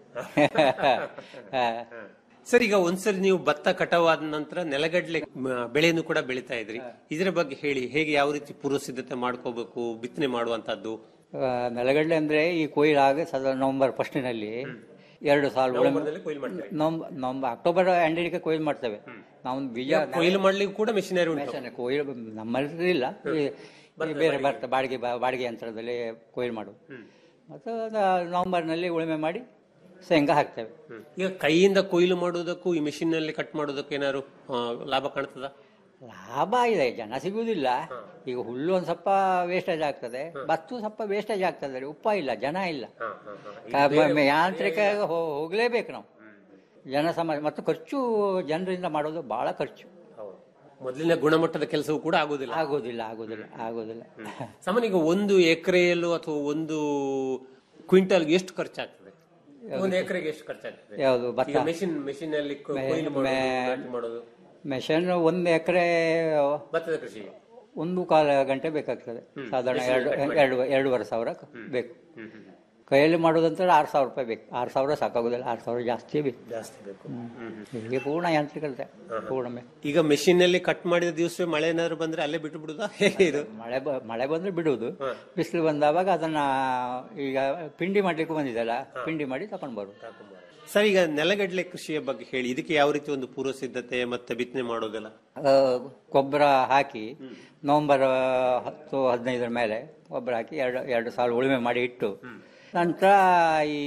Speaker 9: ಹಾ.
Speaker 8: ಸರ್ ಈಗ ಒಂದ್ಸರಿ ನೀವು ಭತ್ತ ಕಟಾವಾದ ನಂತರ ನೆಲಗಡ್ಲೆ ಮ, ಬೆಳೆಯನ್ನು ಕೂಡ ಬೆಳಿತಾ ಇದ್ರಿ ಇದರ ಬಗ್ಗೆ ಹೇಳಿ ಹೇಗೆ ಯಾವ ರೀತಿ ಪೂರ್ವ ಸಿದ್ಧತೆ ಮಾಡ್ಕೋಬೇಕು ಬಿತ್ತನೆ ಮಾಡುವಂತದ್ದು
Speaker 9: ಆ, ನೆಲಗಡಲೆ ಅಂದ್ರೆ ಈ ಕೊಯ್ಲು ಆಗ ಸಾಧಾರಣ ನವೆಂಬರ್ ಫಸ್ಟಿನಲ್ಲಿ ಎರಡು ಸಾಲು ಉಳುಮೆ-
Speaker 8: ನವೆಂಬರ್ನಲ್ಲಿ ಕೊಯ್ಲು ಮಾಡ್ತಾರೆ.
Speaker 9: ನವಂಬ- ನವಂಬರ್ ಅಕ್ಟೋಬರ್ ಎಂಡಿಗೆ ಕೊಯ್ಲು ಮಾಡ್ತೇವೆ ನಾವು ಬೀಜ
Speaker 8: ಕೊಯ್ಲು ಮಾಡ್ಲಿಕ್ಕೆ ಕೂಡ ಮೆಷಿನರಿ ಉಂಟು
Speaker 9: ಮೆಷಿನ್ ಕೊಯ್ಲು ನಮ್ಮಲ್ಲಿ ಇಲ್ಲ ಈ ಈ ಬೇರೆ ಬರ್ತ ಬಾಡಿಗೆ ಬಾ- ಬಾಡಿಗೆ ಯಂತ್ರದಲ್ಲಿ ಕೊಯ್ಲು ಮಾಡೋದು ಮತ್ತು ನವೆಂಬರ್ನಲ್ಲಿ ಉಳುಮೆ ಮಾಡಿ ಶೇಂಗಾ ಹಾಕ್ತೇವೆ
Speaker 8: ಈಗ ಕೈಯಿಂದ ಕೊಯ್ಲು ಮಾಡುವುದಕ್ಕೂ ಈ ಮೆಷಿನ್ ನಲ್ಲಿ ಕಟ್ ಮಾಡೋದಕ್ಕೂ ಏನಾದ್ರು ಆ, ಲಾಭ ಕಾಣ್ತದ
Speaker 9: ಲಾಭ ಇದೆ ಜನ ಸಿಗುವುದಿಲ್ಲ ಈಗ ಹುಲ್ಲು ಒಂದು ಸ್ವಲ್ಪ ವೇಸ್ಟೇಜ್ ಆಗ್ತದೆ ಭತ್ತ ಸ್ವಲ್ಪ ವೇಸ್ಟೇಜ್ ಆಗ್ತದೆ ರೀ. ಉಪ್ಪ ಇಲ್ಲ ಜನ ಇಲ್ಲ ಕ- ಮ- ಯಾಂತ್ರಿಕ ಹೋ- ಹೋಗ್ಲೇಬೇಕು ನಾವು ಜನ ಸಮ ಮತ್ತು ಖರ್ಚು ಜನರಿಂದ ಮಾಡೋದು ಬಹಳ ಖರ್ಚು
Speaker 8: ಮೊದಲಿನ ಗುಣಮಟ್ಟದ ಕೆಲಸವೂ ಕೂಡ ಆಗುದಿಲ್ಲ
Speaker 9: ಆಗೋದಿಲ್ಲ ಆಗೋದಿಲ್ಲ ಆಗೋದಿಲ್ಲ
Speaker 8: ಸಾಮಾನ್ಯ ಈಗ ಒಂದು ಎಕರೆಯಲ್ಲೂ ಅಥವಾ ಒಂದು ಕ್ವಿಂಟಲ್ ಎಷ್ಟು ಖರ್ಚಾಗ್ತದೆ ಒಂದು ಎಕರೆಗೆ ಎಷ್ಟು ಖರ್ಚಾಗ್ತದೆ
Speaker 9: ಯಾವುದು ಭತ್ತ?
Speaker 8: ಈಗ ಮೆಷಿನ್ ಮೆಷಿನ್ ಅಲ್ಲಿ ಕೊ- ಕೊಯ್ಲು ಮಾಡೋದು, ನಾಟಿ ಮಾಡೋದು
Speaker 9: ಮೆಷಿನ್ ಒಂದು ಎಕರೆ
Speaker 8: ಭತ್ತದ ಕೃಷಿ
Speaker 9: ಒಂದು ಕಾಲ ಗಂಟೆ ಬೇಕಾಗ್ತದೆ ಸಾಧಾರಣ ಎರಡು ಎರಡು ಎರಡೂವರೆ ಸಾವಿರ ಬೇಕು ಕೈಯಲ್ಲಿ ಮಾಡೋದಂದ್ರೆ ಆರು ಸಾವಿರ ರೂಪಾಯಿ ಬೇಕು ಆರು ಸಾವಿರ ಸಾಕಾಗೋದಿಲ್ಲ ಆರು ಸಾವಿರ ಜಾಸ್ತಿ ಬೇಕು
Speaker 8: ಜಾಸ್ತಿ ಬೇಕು
Speaker 9: ಹೀಗೆ ಪೂರ್ಣ ಯಾಂತ್ರಿಕತೆ ಪೂರ್ಣ ಮೆ-
Speaker 8: ಈಗ ಮೆಷಿನ್ ನಲ್ಲಿ ಕಟ್ ಮಾಡಿದ ದಿವಸವೇ ಮಳೆ ಏನಾದ್ರು ಬಂದ್ರೆ ಅಲ್ಲೇ ಬಿಟ್ಟು ಬಿಡುದಾ ಹೇಗೆ ಇದು
Speaker 9: ಮಳೆ ಬ- ಮಳೆ ಬಂದ್ರೆ ಬಿಡುವುದು ಬಿಸಿಲು ಬಂದಾವಾಗ ಅದನ್ನ ಈಗ ಪಿಂಡಿ ಮಾಡ್ಲಿಕ್ಕೆ ಬಂದಿದೆಲ್ಲ ಪಿಂಡಿ ಮಾಡಿ ತಗೊಂಡು ಬರುದು
Speaker 8: ಸರ್ ಈಗ ನೆಲಗಡಲೆ ಕೃಷಿಯ ಬಗ್ಗೆ ಹೇಳಿ ಇದಕ್ಕೆ ಯಾವ ರೀತಿ ಒಂದು ಪೂರ್ವ ಸಿದ್ಧತೆ ಮತ್ತೆ ಬಿತ್ತನೆ ಮಾಡೋದೆಲ್ಲ
Speaker 9: ಆ, ಗೊಬ್ಬರ ಹಾಕಿ ನವೆಂಬರ್ ಹತ್ತು ಹದಿನೈದರ ಮೇಲೆ ಗೊಬ್ಬರ ಹಾಕಿ ಎರಡು ಎರಡು ಸಾಲು ಉಳುಮೆ ಮಾಡಿ ಇಟ್ಟು ನಂತರ ಈ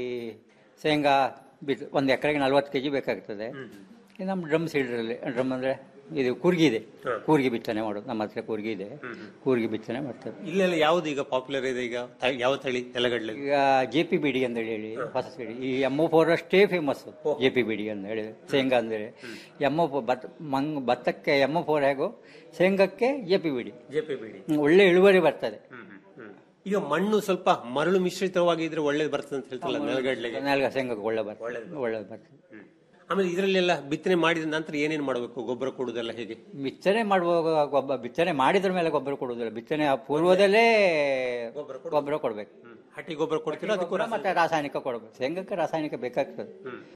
Speaker 9: ಶೇಂಗಾ ಬಿತ್ತು ಒಂದು ಎಕರೆಗೆ ನಲ್ವತ್ತು ಕೆ ಜಿ ಬೇಕಾಗ್ತದೆ ಈ ನಮ್ಮ ಡ್ರಮ್ ಸೀಡ್ರಲ್ಲಿ ಡ್ರಮ್ ಅಂದರೆ ಇದು ಕೂರ್ಗಿ ಇದೆ ಕೂರ್ಗಿ ಬಿತ್ತನೆ ಮಾಡೋದು ನಮ್ಮ ಹತ್ರ ಕೂರ್ಗಿ ಇದೆ ಕೂರ್ಗಿ ಬಿತ್ತನೆ ಮಾಡ್ತೇವೆ
Speaker 8: ಇಲ್ಲೆಲ್ಲ ಯಾವ್ದು ಈಗ ಪಾಪ್ಯುಲರ್ ಇದೆ ಈಗ ತ- ಯಾವ ತಳಿ ನೆಲಗಡಲೆ
Speaker 9: ಈಗ ಜೆ ಪಿ ಬಿ ಡಿ ಅಂತ ಹೇಳಿ ಹೊಸ ತಳಿ ಈ ಎಮ್ ಒ ಫೋರ್ ಅಷ್ಟೇ famous J P B D ಅಂತ ಹೇಳಿ ಶೇಂಗಾ ಅಂದರೆ ಎಮ್ ಒ ಭತ್ತ ಮಂಗ್ ಭತ್ತಕ್ಕೆ ಎಮ್ ಒ ಫೋರ್ ಹೇಗೋ ಶೇಂಗಕ್ಕೆ J P B D
Speaker 8: J P B D
Speaker 9: ಒಳ್ಳೆ ಇಳುವರಿ ಬರ್ತದೆ
Speaker 8: ಈಗ ಮಣ್ಣು ಸ್ವಲ್ಪ ಮರಳು ಮಿಶ್ರಿತವಾಗಿದ್ರೆ ಒಳ್ಳೇದು ಬರ್ತದೆ ಅಂತ ಹೇಳ್ತಲ್ಲ ನೆಲಗಡಲೆಗೆ
Speaker 9: ನೆಲಗ ಶೇಂಗಕ್ಕೆ ಒಳ್ಳೆ ಬರ್ತದೆ ಒಳ್ಳೆ ಬರ್ತದೆ
Speaker 8: ಆಮೇಲೆ ಇದರಲ್ಲೆಲ್ಲ ಬಿತ್ತನೆ ಮಾಡಿದ ನಂತರ ಏನೇನು ಮಾಡಬೇಕು ಗೊಬ್ಬರ ಕೊಡುದೆಲ್ಲ ಹೇಗೆ
Speaker 9: ಬಿತ್ತನೆ ಮಾಡುವಾಗ ಗೊಬ್ಬರ ಬಿತ್ತನೆ ಮಾಡಿದ್ರ ಮೇಲೆ ಗೊಬ್ಬರ ಕೊಡುವುದಿಲ್ಲ ಬಿತ್ತನೆ ಆ ಪೂರ್ವದಲ್ಲೇ ಗೊಬ್ಬರ ಕೊಡ್ಬೇಕು
Speaker 8: ಹಟ್ಟಿ ಗೊಬ್ಬರ ಕೊಡ್ತೀರಾ ಅದಕ್ಕೂ
Speaker 9: ಗೊಬ್ಬರ ಮತ್ತೆ ರಾಸಾಯನಿಕ ಕೊಡ್ಬೇಕು ಶೇಂಗಕ್ಕೆ ರಾಸಾಯನಿಕ ಬೇಕಾಗ್ತದೆ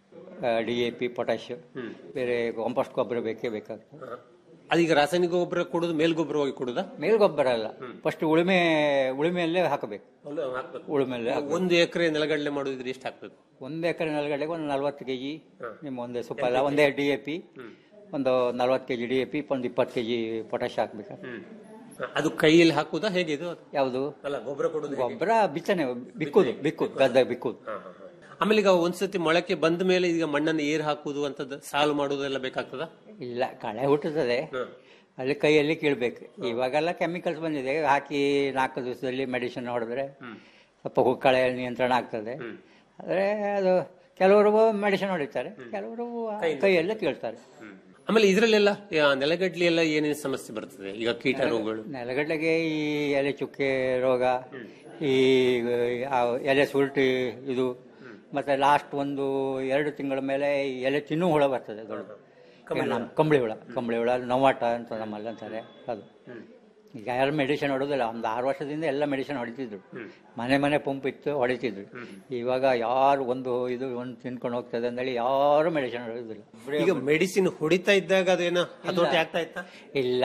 Speaker 9: ಡಿ ಎ ಪಿ ಪೊಟ್ಯಾಶ್ ಬೇರೆ ಕಾಂಪೋಸ್ಟ್ ಗೊಬ್ಬರ ಬೇಕೇ ಬೇಕಾಗ್ತದೆ
Speaker 8: ಅದೀಗ ರಾಸಾಯನಿಕ ಗೊಬ್ಬರ ಕೊಡುದು ಮೇಲ್ ಗೊಬ್ಬರವಾಗಿ ಕೊಡುದಾ
Speaker 9: ಮೇಲ್ ಗೊಬ್ಬರ ಅಲ್ಲ ಫಸ್ಟ್ ಉಳುಮೆ ಉಳುಮೆಯಲ್ಲೇ ಹಾಕಬೇಕು ಉಳುಮೆಯಲ್ಲೇ ಹಾಕ್ಬೇಕು.
Speaker 8: ಒಂದು ಎಕರೆ ನೆಲಗಡಲೆ ಮಾಡುದಿದ್ರೆ ಎಷ್ಟು ಹಾಕ್ಬೇಕು
Speaker 9: ಒಂದು ಎಕರೆ ನೆಲಗಡೆಗೆ ಒಂದು ನಲ್ವತ್ತು ಕೆ ಜಿ ನಿಮ್ಮ ಒಂದೇ ಸುಪ್ಪಲ್ಲ ಒಂದೇ ಡಿ ಎ ಪಿ ಒಂದು ನಲ್ವತ್ತು K G D A P ಒಂದು ಇಪ್ಪತ್ತು ಕೆ ಜಿ ಪೊಟ್ಯಾಶ್ ಹಾಕ್ಬೇಕು
Speaker 8: ಅದು ಕೈಯಲ್ಲಿ ಹಾಕುದಾ ಹೇಗೆ ಇದು
Speaker 9: ಯಾವುದು
Speaker 8: ಅಲ್ಲ ಗೊಬ್ಬರ ಕೊಡುದು ಹೇಗೆ?
Speaker 9: ಗೊಬ್ಬರ ಬಿತ್ತನೆ ಬಿಕ್ಕುದು ಬಿಕ್ಕುದು ಗದ್ದೆ ಬಿಕ್ಕುದು
Speaker 8: ಆಮೇಲೆ ಈಗ ಒಂದ್ಸತಿ ಮೊಳಕೆ ಬಂದ ಮೇಲೆ ಈಗ ಮಣ್ಣನ್ನು ಏರ್ ಹಾಕುದು ಅಂತದ್ದು ಸಾಲು ಮಾಡುವುದೆಲ್ಲ ಬೇಕಾಗ್ತದ
Speaker 9: ಇಲ್ಲ ಕಳೆ ಹುಟ್ಟುತ್ತದೆ ಅಲ್ಲಿ ಕೈಯಲ್ಲಿ ಕೀಳ್ಬೇಕು ಇವಾಗೆಲ್ಲ ಕೆಮಿಕಲ್ಸ್ ಬಂದಿದೆ ಹಾಕಿ ನಾಲ್ಕು ದಿವಸದಲ್ಲಿ ಮೆಡಿಸಿನ್ ಹೊಡೆದ್ರೆ ಸ್ವಲ್ಪ ಹೂ ಕಳೆ ನಿಯಂತ್ರಣ ಆಗ್ತದೆ ಆದರೆ ಅದು ಕೆಲವರು ಮೆಡಿಸಿನ್ ಹೊಡಿತಾರೆ ಕೆಲವರು ಕೈಯಲ್ಲೇ ಕೀಳ್ತಾರೆ
Speaker 8: ಆಮೇಲೆ ಇದರಲ್ಲೆಲ್ಲ ನೆಲಗಡ್ಲೆ ಎಲ್ಲ ಏನೇನು ಸಮಸ್ಯೆ ಬರ್ತದೆ ಈಗ ಕೀಟ ರೋಗಗಳು
Speaker 9: ನೆಲಗಡ್ಲೆಗೆ ಈ ಎಲೆ ಚುಕ್ಕೆ ರೋಗ ಈ ಆ ಎಲೆ ಸುಲ್ಟಿ ಇದು ಮತ್ತೆ ಲಾಸ್ಟ್ ಒಂದು ಎರಡು ತಿಂಗಳ ಮೇಲೆ ಈ ಎಲೆ ತಿನ್ನು ಹುಳ ಬರ್ತದೆ ದೊಡ್ಡದು ನಮ್ಮ ಕಂಬಳಿ ಹುಳ ಕಂಬಳಿ ಹುಳ ನವಾಟ ಅಂತ ನಮ್ಮಲ್ಲಿ ಅಂತಾರೆ ಅದು ಈಗ ಯಾರು ಮೆಡಿಸಿನ್ ಹೊಡೋದಿಲ್ಲ ಒಂದು ಆರು ವರ್ಷದಿಂದ ಎಲ್ಲ ಮೆಡಿಸಿನ್ ಹೊಡಿತಿದ್ರು ಮನೆ ಮನೆ ಪಂಪ್ ಇತ್ತು ಹೊಡಿತಿದ್ರು ಇವಾಗ ಯಾರು ಒಂದು ಇದು ಒಂದು ತಿನ್ಕೊಂಡು ಹೋಗ್ತದೆ ಅಂದೇಳಿ ಯಾರು ಮೆಡಿಸಿನ್ ಹೊಡೋದಿಲ್ಲ
Speaker 8: ಈಗ ಮೆಡಿಸಿನ್ ಹೊಡಿತಾ ಇದ್ದಾಗ ಅದೇನ ಹತೋಟಿ ಆಗ್ತಾ ಇತ್ತಾ
Speaker 9: ಇಲ್ಲ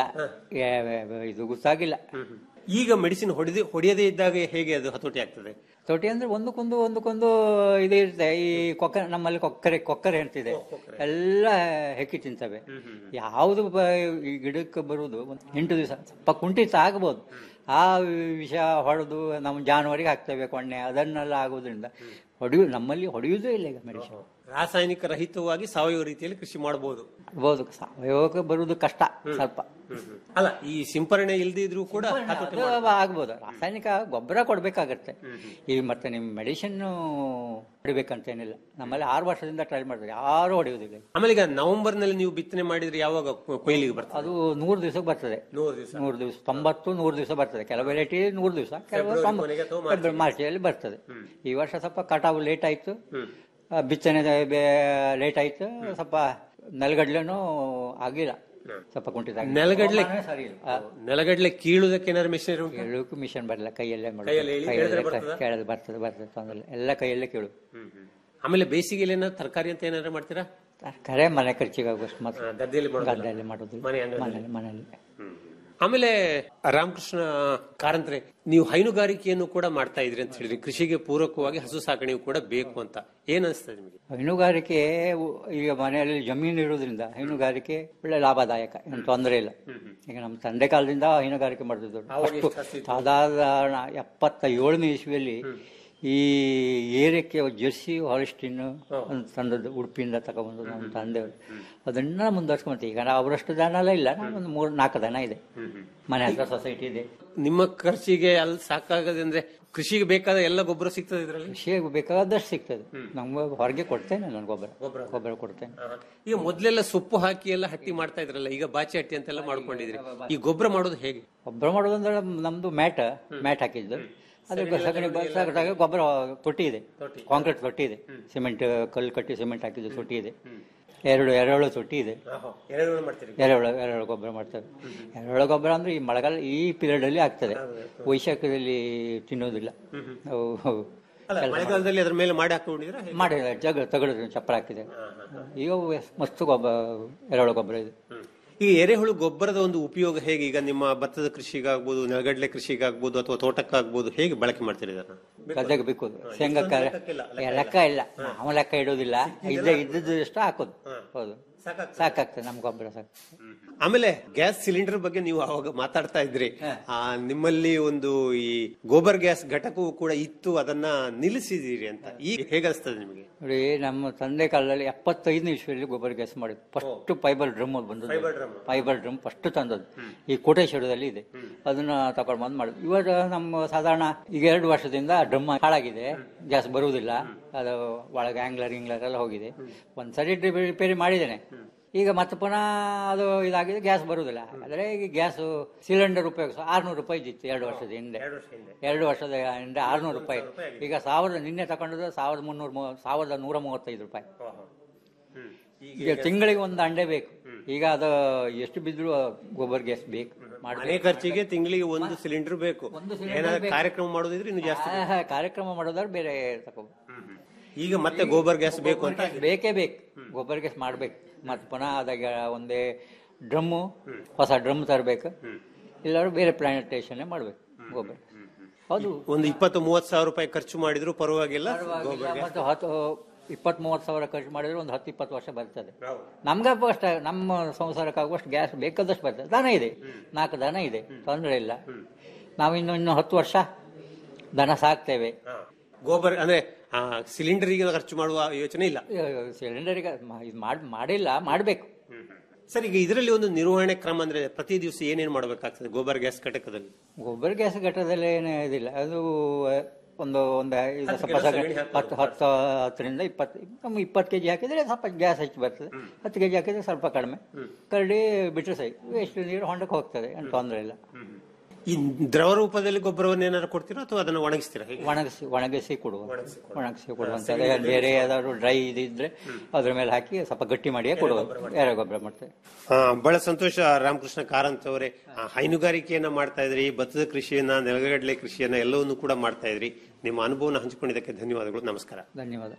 Speaker 9: ಏ- ಇದು ಗೊತ್ತಾಗಿಲ್ಲ
Speaker 8: ಈಗ ಮೆಡಿಸಿನ್ ಹೊಡೆದಿ ಹೊಡೆಯದೇ ಇದ್ದಾಗ ಹೇಗೆ ಅದು ಹತೋಟಿ ಆಗ್ತದೆ
Speaker 9: ತೊಟಿ ಅಂದ್ರೆ ಒಂದಕ್ಕೊಂದು ಒಂದಕ್ಕೊಂದು ಇದು ಇರುತ್ತೆ ಈ ಕೊಕ್ಕ ನಮ್ಮಲ್ಲಿ ಕೊಕ್ಕರೆ ಕೊಕ್ಕರೆ ಅಂತಿದೆ ಎಲ್ಲ ಹೆಕ್ಕಿ ತಿಂತವೆ ಯಾವುದು ಬ- ಈ ಗಿಡಕ್ಕೆ ಬರುವುದು ಒಂದು ಎಂಟು ದಿವಸ ಸ್ವಲ್ಪ ಕುಂಠಿತ ಆಗ್ಬೋದು ಆ ವಿಷ ಹೊಡೆದು ನಮ್ಮ ಜಾನುವಾರಿಗೆ ಹಾಕ್ತೇವೆ ಕೊಣ್ಣೆ ಅದನ್ನೆಲ್ಲ ಆಗೋದ್ರಿಂದ ಹೊಡೆಯು ನಮ್ಮಲ್ಲಿ ಹೊಡೆಯುವುದೇ ಇಲ್ಲ ಈಗ ಮೆಡಿಸಿನ್
Speaker 8: ರಾಸಾಯನಿಕ ರಹಿತವಾಗಿ ಸಾವಯವ ರೀತಿಯಲ್ಲಿ ಕೃಷಿ ಮಾಡಬಹುದು
Speaker 9: ಆಗ್ಬೋದು ಸಾವಯವಕ್ಕೆ ಬರುವುದು ಕಷ್ಟ ಸ್ವಲ್ಪ
Speaker 8: ಅಲ್ಲ ಈ ಸಿಂಪರಣೆ ಇಲ್ದೇ ಇದ್ರೂ ಕೂಡ ಹತೋಟಿ
Speaker 9: ಅದು ಆಗ್ಬೋದು ರಾಸಾಯನಿಕ ಗೊಬ್ಬರ ಕೊಡ್ಬೇಕಾಗತ್ತೆ ಈ ಮತ್ತೆ ನಿಮ್ ಮೆಡಿಸಿನ್ ಹೊಡಿಬೇಕಂತೇನಿಲ್ಲ ನಮ್ಮಲ್ಲಿ ಆರು ವರ್ಷದಿಂದ ಟ್ರೈ ಮಾಡಿದ್ರೆ ಯಾರು ಹೊಡೆಯುವುದಿಲ್ಲ
Speaker 8: ಆಮೇಲೆ ಈಗ ನವೆಂಬರ್ ನಲ್ಲಿ ನೀವು ಬಿತ್ತನೆ ಮಾಡಿದ್ರೆ ಯಾವಾಗ ಕೊ- ಕೊಯ್ಲಿಗೆ ಬರ್ತದೆ
Speaker 9: ಅದು ನೂರು ದಿವಸಕ್ಕೆ ಬರ್ತದೆ
Speaker 8: ನೂರು ದಿವಸ
Speaker 9: ನೂರು ದಿವಸ ತೊಂಬತ್ತು ನೂರು ದಿವಸ ಬರ್ತದೆ ಕೆಲವು ವೆರೈಟಿ ನೂರು ದಿವಸ ಕೆಲವು
Speaker 8: ಫೆಬ್ರವರಿ
Speaker 9: ತೊಂಬ-
Speaker 8: ಕೊನೆಗೆ ಅಥವಾ
Speaker 9: ಫೆಬ್ರವರಿ ಮಾರ್ಚಲ್ಲಿ ಬರ್ತದೆ ಈ ವರ್ಷ ಸ್ವಲ್ಪ ಕಟಾವು ಲೇಟ್ ಆಯ್ತು ಆ, ಬಿತ್ತನೆ ಲೇಟ್ ಆಯ್ತು ಸ್ವಲ್ಪ ನೆಲಗಡ್ಲೆನೂ ಆಗಿಲ್ಲ ಸ್ವಲ್ಪ ಕುಂಠಿತ ಆಗಿದೆ.
Speaker 8: ನೆಲಗಡ್ಲೆ
Speaker 9: ಹವಾಮಾನ ಸರಿ ಇಲ್ಲ ಆ,
Speaker 8: ನೆಲಗಡ್ಲೆ ಕೀಳುವುದಕ್ಕೆ ಏನಾದ್ರು ಮಿಷನ್
Speaker 9: ಕೇಳೋಕು ಮಿಷನ್ ಬರಲ್ಲ ಕೈಯಲ್ಲೇ ಮಾಡೋದು
Speaker 8: ಕೈಯಲ್ಲಿ ಎಳಿ
Speaker 9: ಕೈಯಲ್ಲೇ
Speaker 8: ಕೇಳಿದ್ರೆ ಬರ್ತದಾ?
Speaker 9: ಕೇಳೋದು ಬರ್ತದೆ ಬರ್ತದೆ ತೊಂದ್ರೆ ಇಲ್ಲ. ಎಲ್ಲ ಕೈಯಲ್ಲೇ ಕೇಳು
Speaker 8: ಆಮೇಲೆ ಬೇಸಿಗೆಯಲ್ಲಿ ಏನಾದ್ರು ತರಕಾರಿ ಅಂತ ಏನಾದ್ರು ಮಾಡ್ತೀರಾ
Speaker 9: ಕರೆ ಮನೆ ಖರ್ಚಿಗಾಗುವಷ್ಟು ಮಾತ್ರ
Speaker 8: ಆ, ಗದ್ದೆಯಲ್ಲಿ ಮಾಡೋದಿಲ್ಲ?
Speaker 9: ಗದ್ದೆಯಲ್ಲಿ ಮಾಡೋದು
Speaker 8: ಮನೆ ಅಂಗಳದಲ್ಲಿ?
Speaker 9: ಮನೆಯಲ್ಲಿ ಮನೆಯಲ್ಲಿ
Speaker 8: ಆಮೇಲೆ ರಾಮಕೃಷ್ಣ ಕಾರಂತ್ರೆ ನೀವು ಹೈನುಗಾರಿಕೆಯನ್ನು ಕೂಡ ಮಾಡ್ತಾ ಇದ್ರಿ ಅಂತ ಹೇಳಿದ್ರಿ ಕೃಷಿಗೆ ಪೂರಕವಾಗಿ ಹಸು ಸಾಕಣೆಯು ಕೂಡ ಬೇಕು ಅಂತ ಏನ್ ಅನಿಸ್ತದೆ ನಿಮಗೆ
Speaker 9: ಹೈನುಗಾರಿಕೆ ಉ- ಈಗ ಮನೆಯಲ್ಲಿ ಜಮೀನು ಇರೋದ್ರಿಂದ ಹೈನುಗಾರಿಕೆ ಒಳ್ಳೆ ಲಾಭದಾಯಕ ಏನು ತೊಂದರೆ ಇಲ್ಲ ಈಗ ನಮ್ಮ ತಂದೆ ಕಾಲದಿಂದ ಹೈನುಗಾರಿಕೆ ಮಾಡ್ತಿದ್ರು ಅಷ್ಟು ಸಾಧಾರಣ ಎಪ್ಪತ್ತ ಏಳನೇ ಇಸ್ವಿಯಲ್ಲಿ ಈ ಏರಿಕೆ ಜರ್ಸಿ ಹಾಲಿಸ್ಟಿನ್ ಅಂತ ತಂದದ್ದು ಉಡುಪಿಯಿಂದ ತಗೊಂಬಂದು ನಮ್ಮ ತಂದೆಯವರು ಅದನ್ನ ಮುಂದುವರ್ಸ್ಕೊಂತ ಈಗ ನಾವು ಅವರಷ್ಟು ದನ ಎಲ್ಲ ಇಲ್ಲ ಒಂದು ಮೂರು ನಾಲ್ಕು ದನ ಇದೆ ಮನೆ ಹತ್ರ ಸೊಸೈಟಿ ಇದೆ
Speaker 8: ನಿಮ್ಮ ಖರ್ಚಿಗೆ ಅಲ್ಲಿ ಸಾಕಾಗದೆ ಅಂದ್ರೆ ಕೃಷಿಗೆ ಬೇಕಾದ ಎಲ್ಲ ಗೊಬ್ಬರ ಸಿಗ್ತದೆ ಇದರಲ್ಲಿ
Speaker 9: ಕೃಷಿಗೆ ಬೇಕಾದಷ್ಟು ಸಿಗ್ತದೆ ನಮ್ಗೆ ಹೊರಗೆ ಕೊಡ್ತೇನೆ ನಾನು ಗೊಬ್ಬರ ಗೊಬ್ಬರ ಕೊಡ್ತೇನೆ
Speaker 8: ಈಗ ಮೊದ್ಲೆಲ್ಲ ಸೊಪ್ಪು ಹಾಕಿ ಎಲ್ಲ ಹಟ್ಟಿ ಮಾಡ್ತಾ ಇದ್ರಲ್ಲ ಈಗ ಬಾಚಿ ಹಟ್ಟಿ ಅಂತೆಲ್ಲ ಮಾಡ್ಕೊಂಡಿದ್ರಿ ಈ ಗೊಬ್ಬರ ಮಾಡೋದು ಹೇಗೆ
Speaker 9: ಗೊಬ್ಬರ ಮಾಡೋದಂದ್ರೆ ನಮ್ದು ಮ್ಯಾಟ್ ಮ್ಯಾಟ್ ಹಾಕಿದ್ದು ಅದ್ರ ಸಗಣಿ ಸಾಕಾಗ ಗೊಬ್ಬರ ತೊಟ್ಟಿ ಇದೆ ಕಾಂಕ್ರೀಟ್ ತೊಟ್ಟಿ ಇದೆ ಸಿಮೆಂಟ್ ಕಲ್ಲು ಕಟ್ಟಿ ಸಿಮೆಂಟ್ ಹಾಕಿದ್ದು ತೊಟ್ಟಿ ಇದೆ ಎರಡು ಎರೆಹುಳು ತೊಟ್ಟಿ ಇದೆ
Speaker 8: ಎರೆಹುಳು ಮಾಡ್ತೀರಿ
Speaker 9: ಎರೆಹುಳು ಎರೆಹುಳು ಗೊಬ್ಬರ ಮಾಡ್ತೇವೆ ಎರೆಹುಳು ಗೊಬ್ಬರ ಅಂದ್ರೆ ಈ ಮಳೆಗಾಲ ಈ ಪೀರಿಯಡ್ ಅಲ್ಲಿ ಆಗ್ತದೆ ವೈಶಾಖದಲ್ಲಿ ತಿನ್ನೋದಿಲ್ಲ ಅವು
Speaker 8: ಅಲ್ಲ ಮಳೆಗಾಲದಲ್ಲಿ ಅದ್ರ ಮೇಲೆ ಮಾಡಿ ಹಾಕೊಂಡಿದ್ರೆ
Speaker 9: ಮಾಡಿ ಜಗ ತಗಡು ಚಪ್ಪರ ಹಾಕಿದೆ ಈಗ ಮಸ್ತ್ ಗೊಬ್ಬರ ಎರೆಹುಳು ಗೊಬ್ಬರ ಇದೆ
Speaker 8: ಈ ಎರೆಹುಳು ಗೊಬ್ಬರದ ಒಂದು ಉಪಯೋಗ ಹೇಗೆ ಈಗ ನಿಮ್ಮ ಭತ್ತದ ಕೃಷಿಗಾಗ್ಬೋದು ನೆಲಗಡಲೆ ಕೃಷಿಗಾಗ್ಬೋದು ಅಥವಾ ತೋಟಕ್ಕಾಗ್ಬೋದು ಹೇಗೆ ಬಳಕೆ ಮಾಡ್ತೀರಿ ಇದನ್ನ
Speaker 9: ಗದ್ದೆಗೆ ಬೇಕು ಶೇಂಗಕ್ಕ ಲೆಕ್ಕ ಇಲ್ಲ ನಾವು ಲೆಕ್ಕ ಇಡೋದಿಲ್ಲ ಇದ್ದ ಇದ್ದದ್ದು ಎಷ್ಟು ಹಾಕೋದು ಹೌದು ಸಾಕಾಗ್ತದೆ ನಮ್ ಗೊಬ್ಬರ ಸಾಕು
Speaker 8: ಆಮೇಲೆ ಗ್ಯಾಸ್ ಸಿಲಿಂಡರ್ ಬಗ್ಗೆ ನೀವು ಅವಾಗ ಮಾತಾಡ್ತಾ ಇದ್ರಿ ಆ ನಿಮ್ಮಲ್ಲಿ ಒಂದು ಈ ಗೋಬರ್ ಗ್ಯಾಸ್ ಘಟಕವು ಕೂಡ ಇತ್ತು ಅದನ್ನ ನಿಲ್ಲಿಸಿದಿರಿ ಅಂತ ಈಗ ಹೇಗನ್ಸ್ತದೆ ನಿಮಗೆ
Speaker 9: ನೋಡಿ ನಮ್ಮ ತಂದೆ ಕಾಲದಲ್ಲಿ ಎಪ್ಪತ್ತೈದನೇ ಇಸ್ವಿಯಲ್ಲಿ ಗೊಬ್ಬರ ಗ್ಯಾಸ್ ಮಾಡಿದ್ದು ಫಸ್ಟ್ ಫೈಬರ್ ಡ್ರಮ್ ಬಂದದ್ದು ಫೈಬರ್ ಡ್ರಮ್ ಫಸ್ಟ್ ತಂದದ್ದು ಈ ಕೋಟೇಶ್ವರದಲ್ಲಿ ಇದೆ ಅದನ್ನ ತಗೊಂಡು ಬಂದು ಮಾಡುದು ಇವಾಗ ನಮ್ಮ ಸಾಧಾರಣ ಈಗ ಎರಡು ವರ್ಷದಿಂದ ಡ್ರಮ್ ಹಾಳಾಗಿದೆ ಗ್ಯಾಸ್ ಬರುವುದಿಲ್ಲ ಅದು ಒಳಗೆ ಆಂಗ್ಲರ್ ಇಂಗ್ಲರ್ ಎಲ್ಲ ಹೋಗಿದೆ ಒಂದ್ಸರಿ ರಿಪೇರಿ ಮಾಡಿದ್ದೇನೆ ಈಗ ಮತ್ತೆ ಪುನಃ ಅದು ಇದಾಗಿದೆ ಗ್ಯಾಸ್ ಬರುವುದಿಲ್ಲ ಆದ್ರೆ ಈಗ ಗ್ಯಾಸ್ ಸಿಲಿಂಡರ್ ಉಪಯೋಗಿಸ ಆರ್ನೂರು ರೂಪಾಯಿ ಇದ್ದಿತ್ತು ಎರಡು ವರ್ಷದ ಹಿಂದೆ ಎರಡು ವರ್ಷದ ಹಿಂದೆ ಆರ್ನೂರು ರೂಪಾಯಿ ಈಗ ಸಾವಿರದ ನಿನ್ನೆ ತಗೊಂಡದ್ದು ಸಾವಿರದ ಮುನ್ನೂರ ಸಾವಿರದ ನೂರ ಮೂವತ್ತೈದು ರೂಪಾಯಿ ಈಗ ತಿಂಗಳಿಗೆ ಒಂದು ಅಂಡೆ ಬೇಕು ಈಗ ಅದು ಎಷ್ಟು ಬಿದ್ರು ಗೊಬ್ಬರ ಗ್ಯಾಸ್ ಬೇಕು
Speaker 8: ಮನೆ ಖರ್ಚಿಗೆ ತಿಂಗಳಿಗೆ ಒಂದು ಸಿಲಿಂಡರ್ ಬೇಕು ಏನಾದ್ರು ಕಾರ್ಯಕ್ರಮ ಮಾಡೋದಿದ್ರೆ ಇನ್ನು ಜಾಸ್ತಿ
Speaker 9: ಆ, ಕಾರ್ಯಕ್ರಮ ಮಾಡೋದಾದ್ರೆ ಬೇರೆ ತಗೋ
Speaker 8: ಈಗ ಮತ್ತೆ ಗೋಬರ್ ಗ್ಯಾಸ್ ಬೇಕು ಅಂತ
Speaker 9: ಬೇಕೇ ಬೇಕು ಗೊಬ್ಬರ ಗ್ಯಾಸ್ ಮಾಡ್ಬೇಕು ಮತ್ತೆ ಪುನಃ ಅದಾಗ ಒಂದೇ ಡ್ರಮ್ಮು ಹೊಸ ಡ್ರಮ್ ತರಬೇಕು ಇಲ್ಲಾರು ಬೇರೆ ಪ್ಲಾಂಟೇಶನ್ ಮಾಡ್ಬೇಕು ಗೊಬ್ಬರ ಹೌದು
Speaker 8: ಒಂದು ಇಪ್ಪತ್ತು ಮೂವತ್ತು ಸಾವಿರ ರೂಪಾಯಿ ಖರ್ಚು ಮಾಡಿದ್ರು ಪರವಾಗಿಲ್ಲ
Speaker 9: ಮತ್ತು ಹತ್ತು ಇಪ್ಪತ್ತ್ ಮೂವತ್ತು ಸಾವಿರ ಖರ್ಚು ಮಾಡಿದ್ರೆ ಒಂದು ಹತ್ತು ಇಪ್ಪತ್ತು ವರ್ಷ ಬರ್ತದೆ ನಮ್ಗಪ್ಪ ಅಷ್ಟ ನಮ್ಮ ಸಂಸಾರಕ್ಕಾಗುವಷ್ಟು ಗ್ಯಾಸ್ ಬೇಕಾದಷ್ಟು ಬರ್ತದೆ ದನ ಇದೆ ನಾಲ್ಕು ದನ ಇದೆ ತೊಂದರೆ ಇಲ್ಲ ನಾವು ಇನ್ನು ಇನ್ನು ಹತ್ತು ವರ್ಷ ದನ ಸಾಕ್ತೇವೆ
Speaker 8: ಗೋಬರ್ ಅಂದ್ರೆ ಸಿಲಿಂಡರ್ಗೆ ಖರ್ಚು ಮಾಡುವ ಯೋಚನೆ ಇಲ್ಲ
Speaker 9: ಸಿಲಿಂಡರಿಗೆ ಇದು ಮಾಡ್ ಮಾಡಿಲ್ಲ ಮಾಡಬೇಕು
Speaker 8: ಸರ್ ಈಗ ಇದರಲ್ಲಿ ಒಂದು ನಿರ್ವಹಣೆ ಕ್ರಮ ಅಂದ್ರೆ ಪ್ರತಿ ದಿವಸ ಏನೇನು ಮಾಡಬೇಕಾಗ್ತದೆ ಗೋಬರ್ ಗ್ಯಾಸ್ ಘಟಕದಲ್ಲಿ
Speaker 9: ಗೊಬ್ಬರ ಗ್ಯಾಸ್ ಘಟಕದಲ್ಲಿ ಏನು ಇದಿಲ್ಲ ಅದು ಒಂದು ಒಂದು ಇದು
Speaker 8: ಹತ್ತು
Speaker 9: ಸ್ವಲ್ಪ
Speaker 8: ಕಿಲೋ
Speaker 9: ಸಗಣಿ
Speaker 8: ಸಗಣಿ ಹಾಕ್ಬೋದು.
Speaker 9: ಹತ್ತು ಹತ್ತು ಹತ್ತರಿಂದ ಇಪ್ಪತ್ತು ನಮ್ಮ ಇಪ್ಪತ್ತು ಕೆಜಿ ಹಾಕಿದ್ರೆ ಸ್ವಲ್ಪ ಗ್ಯಾಸ್ ಹೆಚ್ಚು ಬರ್ತದೆ ಹತ್ತು ಕೆಜಿ ಹಾಕಿದ್ರೆ ಸ್ವಲ್ಪ ಕಡಿಮೆ ಕರಡಿ ಬಿಟ್ಟರೆ ಸರಿ ಎಷ್ಟು ನೀರು ಹೊಂಡಕ್ಕೆ ಹೋಗ್ತದೆ ಏನು ತೊಂದರೆ ಇಲ್ಲ
Speaker 8: ಈ ದ್ರವ ರೂಪದಲ್ಲಿ ಗೊಬ್ಬರವನ್ನು ಏನಾದ್ರು ಕೊಡ್ತೀರಾ ಅಥವಾ ಅದನ್ನು ಒಣಗಿಸ್ತೀರಾ ಹೇಗೆ
Speaker 9: ಒಣಗಿಸಿ ಒಣಗಿಸಿ ಕೊಡುವ ಒಣಗಿಸಿ ಕೊಡುವಂಥದ್ದು ಬೇರೆ ಯಾವ್ದಾದ್ರು ಡ್ರೈ ಇದಿದ್ರೆ ಅದ್ರ ಮೇಲೆ ಹಾಕಿ ಸ್ವಲ್ಪ ಗಟ್ಟಿ ಮಾಡಿಯೇ ಕೊಡುವ ಎರೆ ಗೊಬ್ಬರ ಮಾಡ್ತೇವೆ
Speaker 8: ಆ, ಬಹಳ ಸಂತೋಷ ರಾಮಕೃಷ್ಣ ಕಾರಂತ್ ಅವರೇ ಆ, ಹೈನುಗಾರಿಕೆಯನ್ನ ಮಾಡ್ತಾ ಇದ್ರಿ ಭತ್ತದ ಕೃಷಿಯನ್ನ ನೆಲಗಡಲೆ ಕೃಷಿಯನ್ನ ಎಲ್ಲವನ್ನೂ ಕೂಡ ಮಾಡ್ತಾ ಇದ್ರಿ ನಿಮ್ಮ ಅನುಭವನ ಹಂಚಿಕೊಂಡಿದ್ದಕ್ಕೆ ಧನ್ಯವಾದಗಳು ನಮಸ್ಕಾರ
Speaker 9: ಧನ್ಯವಾದ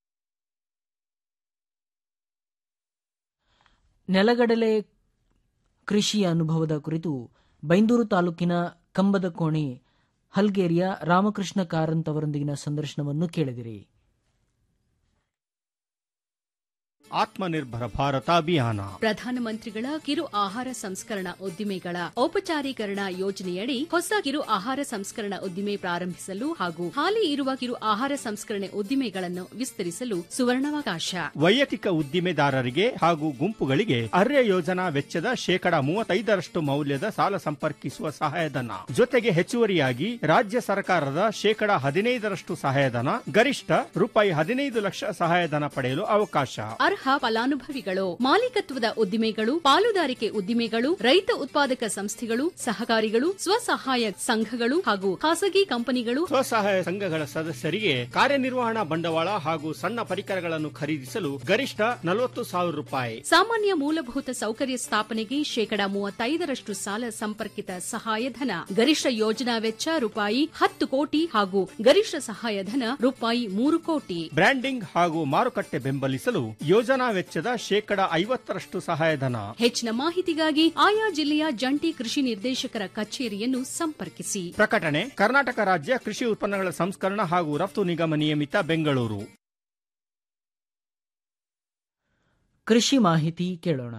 Speaker 1: ನೆಲಗಡಲೆ ಕೃಷಿಯ ಅನುಭವದ ಕುರಿತು ಬೈಂದೂರು ತಾಲೂಕಿನ ಕಂಬದ ಕೋಣೆ ಹಲ್ಗೇರಿಯ ರಾಮಕೃಷ್ಣ ಕಾರಂತ್ ಅವರೊಂದಿಗಿನ ಸಂದರ್ಶನವನ್ನು ಕೇಳಿದಿರಿ
Speaker 10: ಆತ್ಮನಿರ್ಭರ ಭಾರತ ಅಭಿಯಾನ
Speaker 11: ಪ್ರಧಾನಮಂತ್ರಿಗಳ ಕಿರು ಆಹಾರ ಸಂಸ್ಕರಣಾ ಉದ್ದಿಮೆಗಳ ಔಪಚಾರೀಕರಣ ಯೋಜನೆಯಡಿ ಹೊಸ ಕಿರು ಆಹಾರ ಸಂಸ್ಕರಣಾ ಉದ್ದಿಮೆ ಪ್ರಾರಂಭಿಸಲು ಹಾಗೂ ಹಾಲಿ ಇರುವ ಕಿರು ಆಹಾರ ಸಂಸ್ಕರಣೆ ಉದ್ದಿಮೆಗಳನ್ನು ವಿಸ್ತರಿಸಲು ಸುವರ್ಣಾವಕಾಶ
Speaker 10: ವೈಯಕ್ತಿಕ ಉದ್ದಿಮೆದಾರರಿಗೆ ಹಾಗೂ ಗುಂಪುಗಳಿಗೆ ಅರ್ಯ ಯೋಜನಾ ವೆಚ್ಚದ ಶೇಕಡ ಮೂವತ್ತೈದರಷ್ಟು ಮೌಲ್ಯದ ಸಾಲ ಸಂಪರ್ಕಿಸುವ ಸಹಾಯಧನ ಜೊತೆಗೆ ಹೆಚ್ಚುವರಿಯಾಗಿ ರಾಜ್ಯ ಸರ್ಕಾರದ ಶೇಕಡ ಹದಿನೈದರಷ್ಟು ಸಹಾಯಧನ ಗರಿಷ್ಠ ರೂಪಾಯಿ ಹದಿನೈದು ಲಕ್ಷ ಸಹಾಯಧನ ಪಡೆಯಲು ಅವಕಾಶ
Speaker 11: ಅರ್ಹ ಫಲಾನುಭವಿಗಳು ಮಾಲೀಕತ್ವದ ಉದ್ದಿಮೆಗಳು ಪಾಲುದಾರಿಕೆ ಉದ್ದಿಮೆಗಳು ರೈತ ಉತ್ಪಾದಕ ಸಂಸ್ಥೆಗಳು ಸಹಕಾರಿಗಳು ಸ್ವಸಹಾಯ ಸಂಘಗಳು ಹಾಗೂ ಖಾಸಗಿ ಕಂಪನಿಗಳು
Speaker 10: ಸ್ವಸಹಾಯ ಸಂಘಗಳ ಸದಸ್ಯರಿಗೆ ಕಾರ್ಯನಿರ್ವಹಣಾ ಬಂಡವಾಳ ಹಾಗೂ ಸಣ್ಣ ಪರಿಕರಗಳನ್ನು ಖರೀದಿಸಲು ಗರಿಷ್ಠ ನಲವತ್ತು ಸಾವಿರ ರೂಪಾಯಿ
Speaker 11: ಸಾಮಾನ್ಯ ಮೂಲಭೂತ ಸೌಕರ್ಯ ಸ್ಥಾಪನೆಗೆ ಶೇಕಡ ಮೂವತ್ತೈದರಷ್ಟು ಸಾಲ ಸಂಪರ್ಕಿತ ಸಹಾಯಧನ ಗರಿಷ್ಠ ಯೋಜನಾ ವೆಚ್ಚ ರೂಪಾಯಿ ಹತ್ತು ಕೋಟಿ ಹಾಗೂ ಗರಿಷ್ಠ ಸಹಾಯಧನ ರೂಪಾಯಿ ಮೂರು ಕೋಟಿ
Speaker 10: ಬ್ರ್ಯಾಂಡಿಂಗ್ ಹಾಗೂ ಮಾರುಕಟ್ಟೆ ಬೆಂಬಲಿಸಲು ಯೋಜನಾ ವೆಚ್ಚದ ಶೇಕಡ ಐವತ್ತರಷ್ಟು ಸಹಾಯಧನ
Speaker 11: ಹೆಚ್ಚಿನ ಮಾಹಿತಿಗಾಗಿ ಆಯಾ ಜಿಲ್ಲೆಯ ಜಂಟಿ ಕೃಷಿ ನಿರ್ದೇಶಕರ ಕಚೇರಿಯನ್ನು ಸಂಪರ್ಕಿಸಿ
Speaker 10: ಪ್ರಕಟಣೆ ಕರ್ನಾಟಕ ರಾಜ್ಯ ಕೃಷಿ ಉತ್ಪನ್ನಗಳ ಸಂಸ್ಕರಣ ಹಾಗೂ ರಫ್ತು ನಿಗಮ ನಿಯಮಿತ ಬೆಂಗಳೂರು
Speaker 1: ಕೃಷಿ ಮಾಹಿತಿ ಕೇಳೋಣ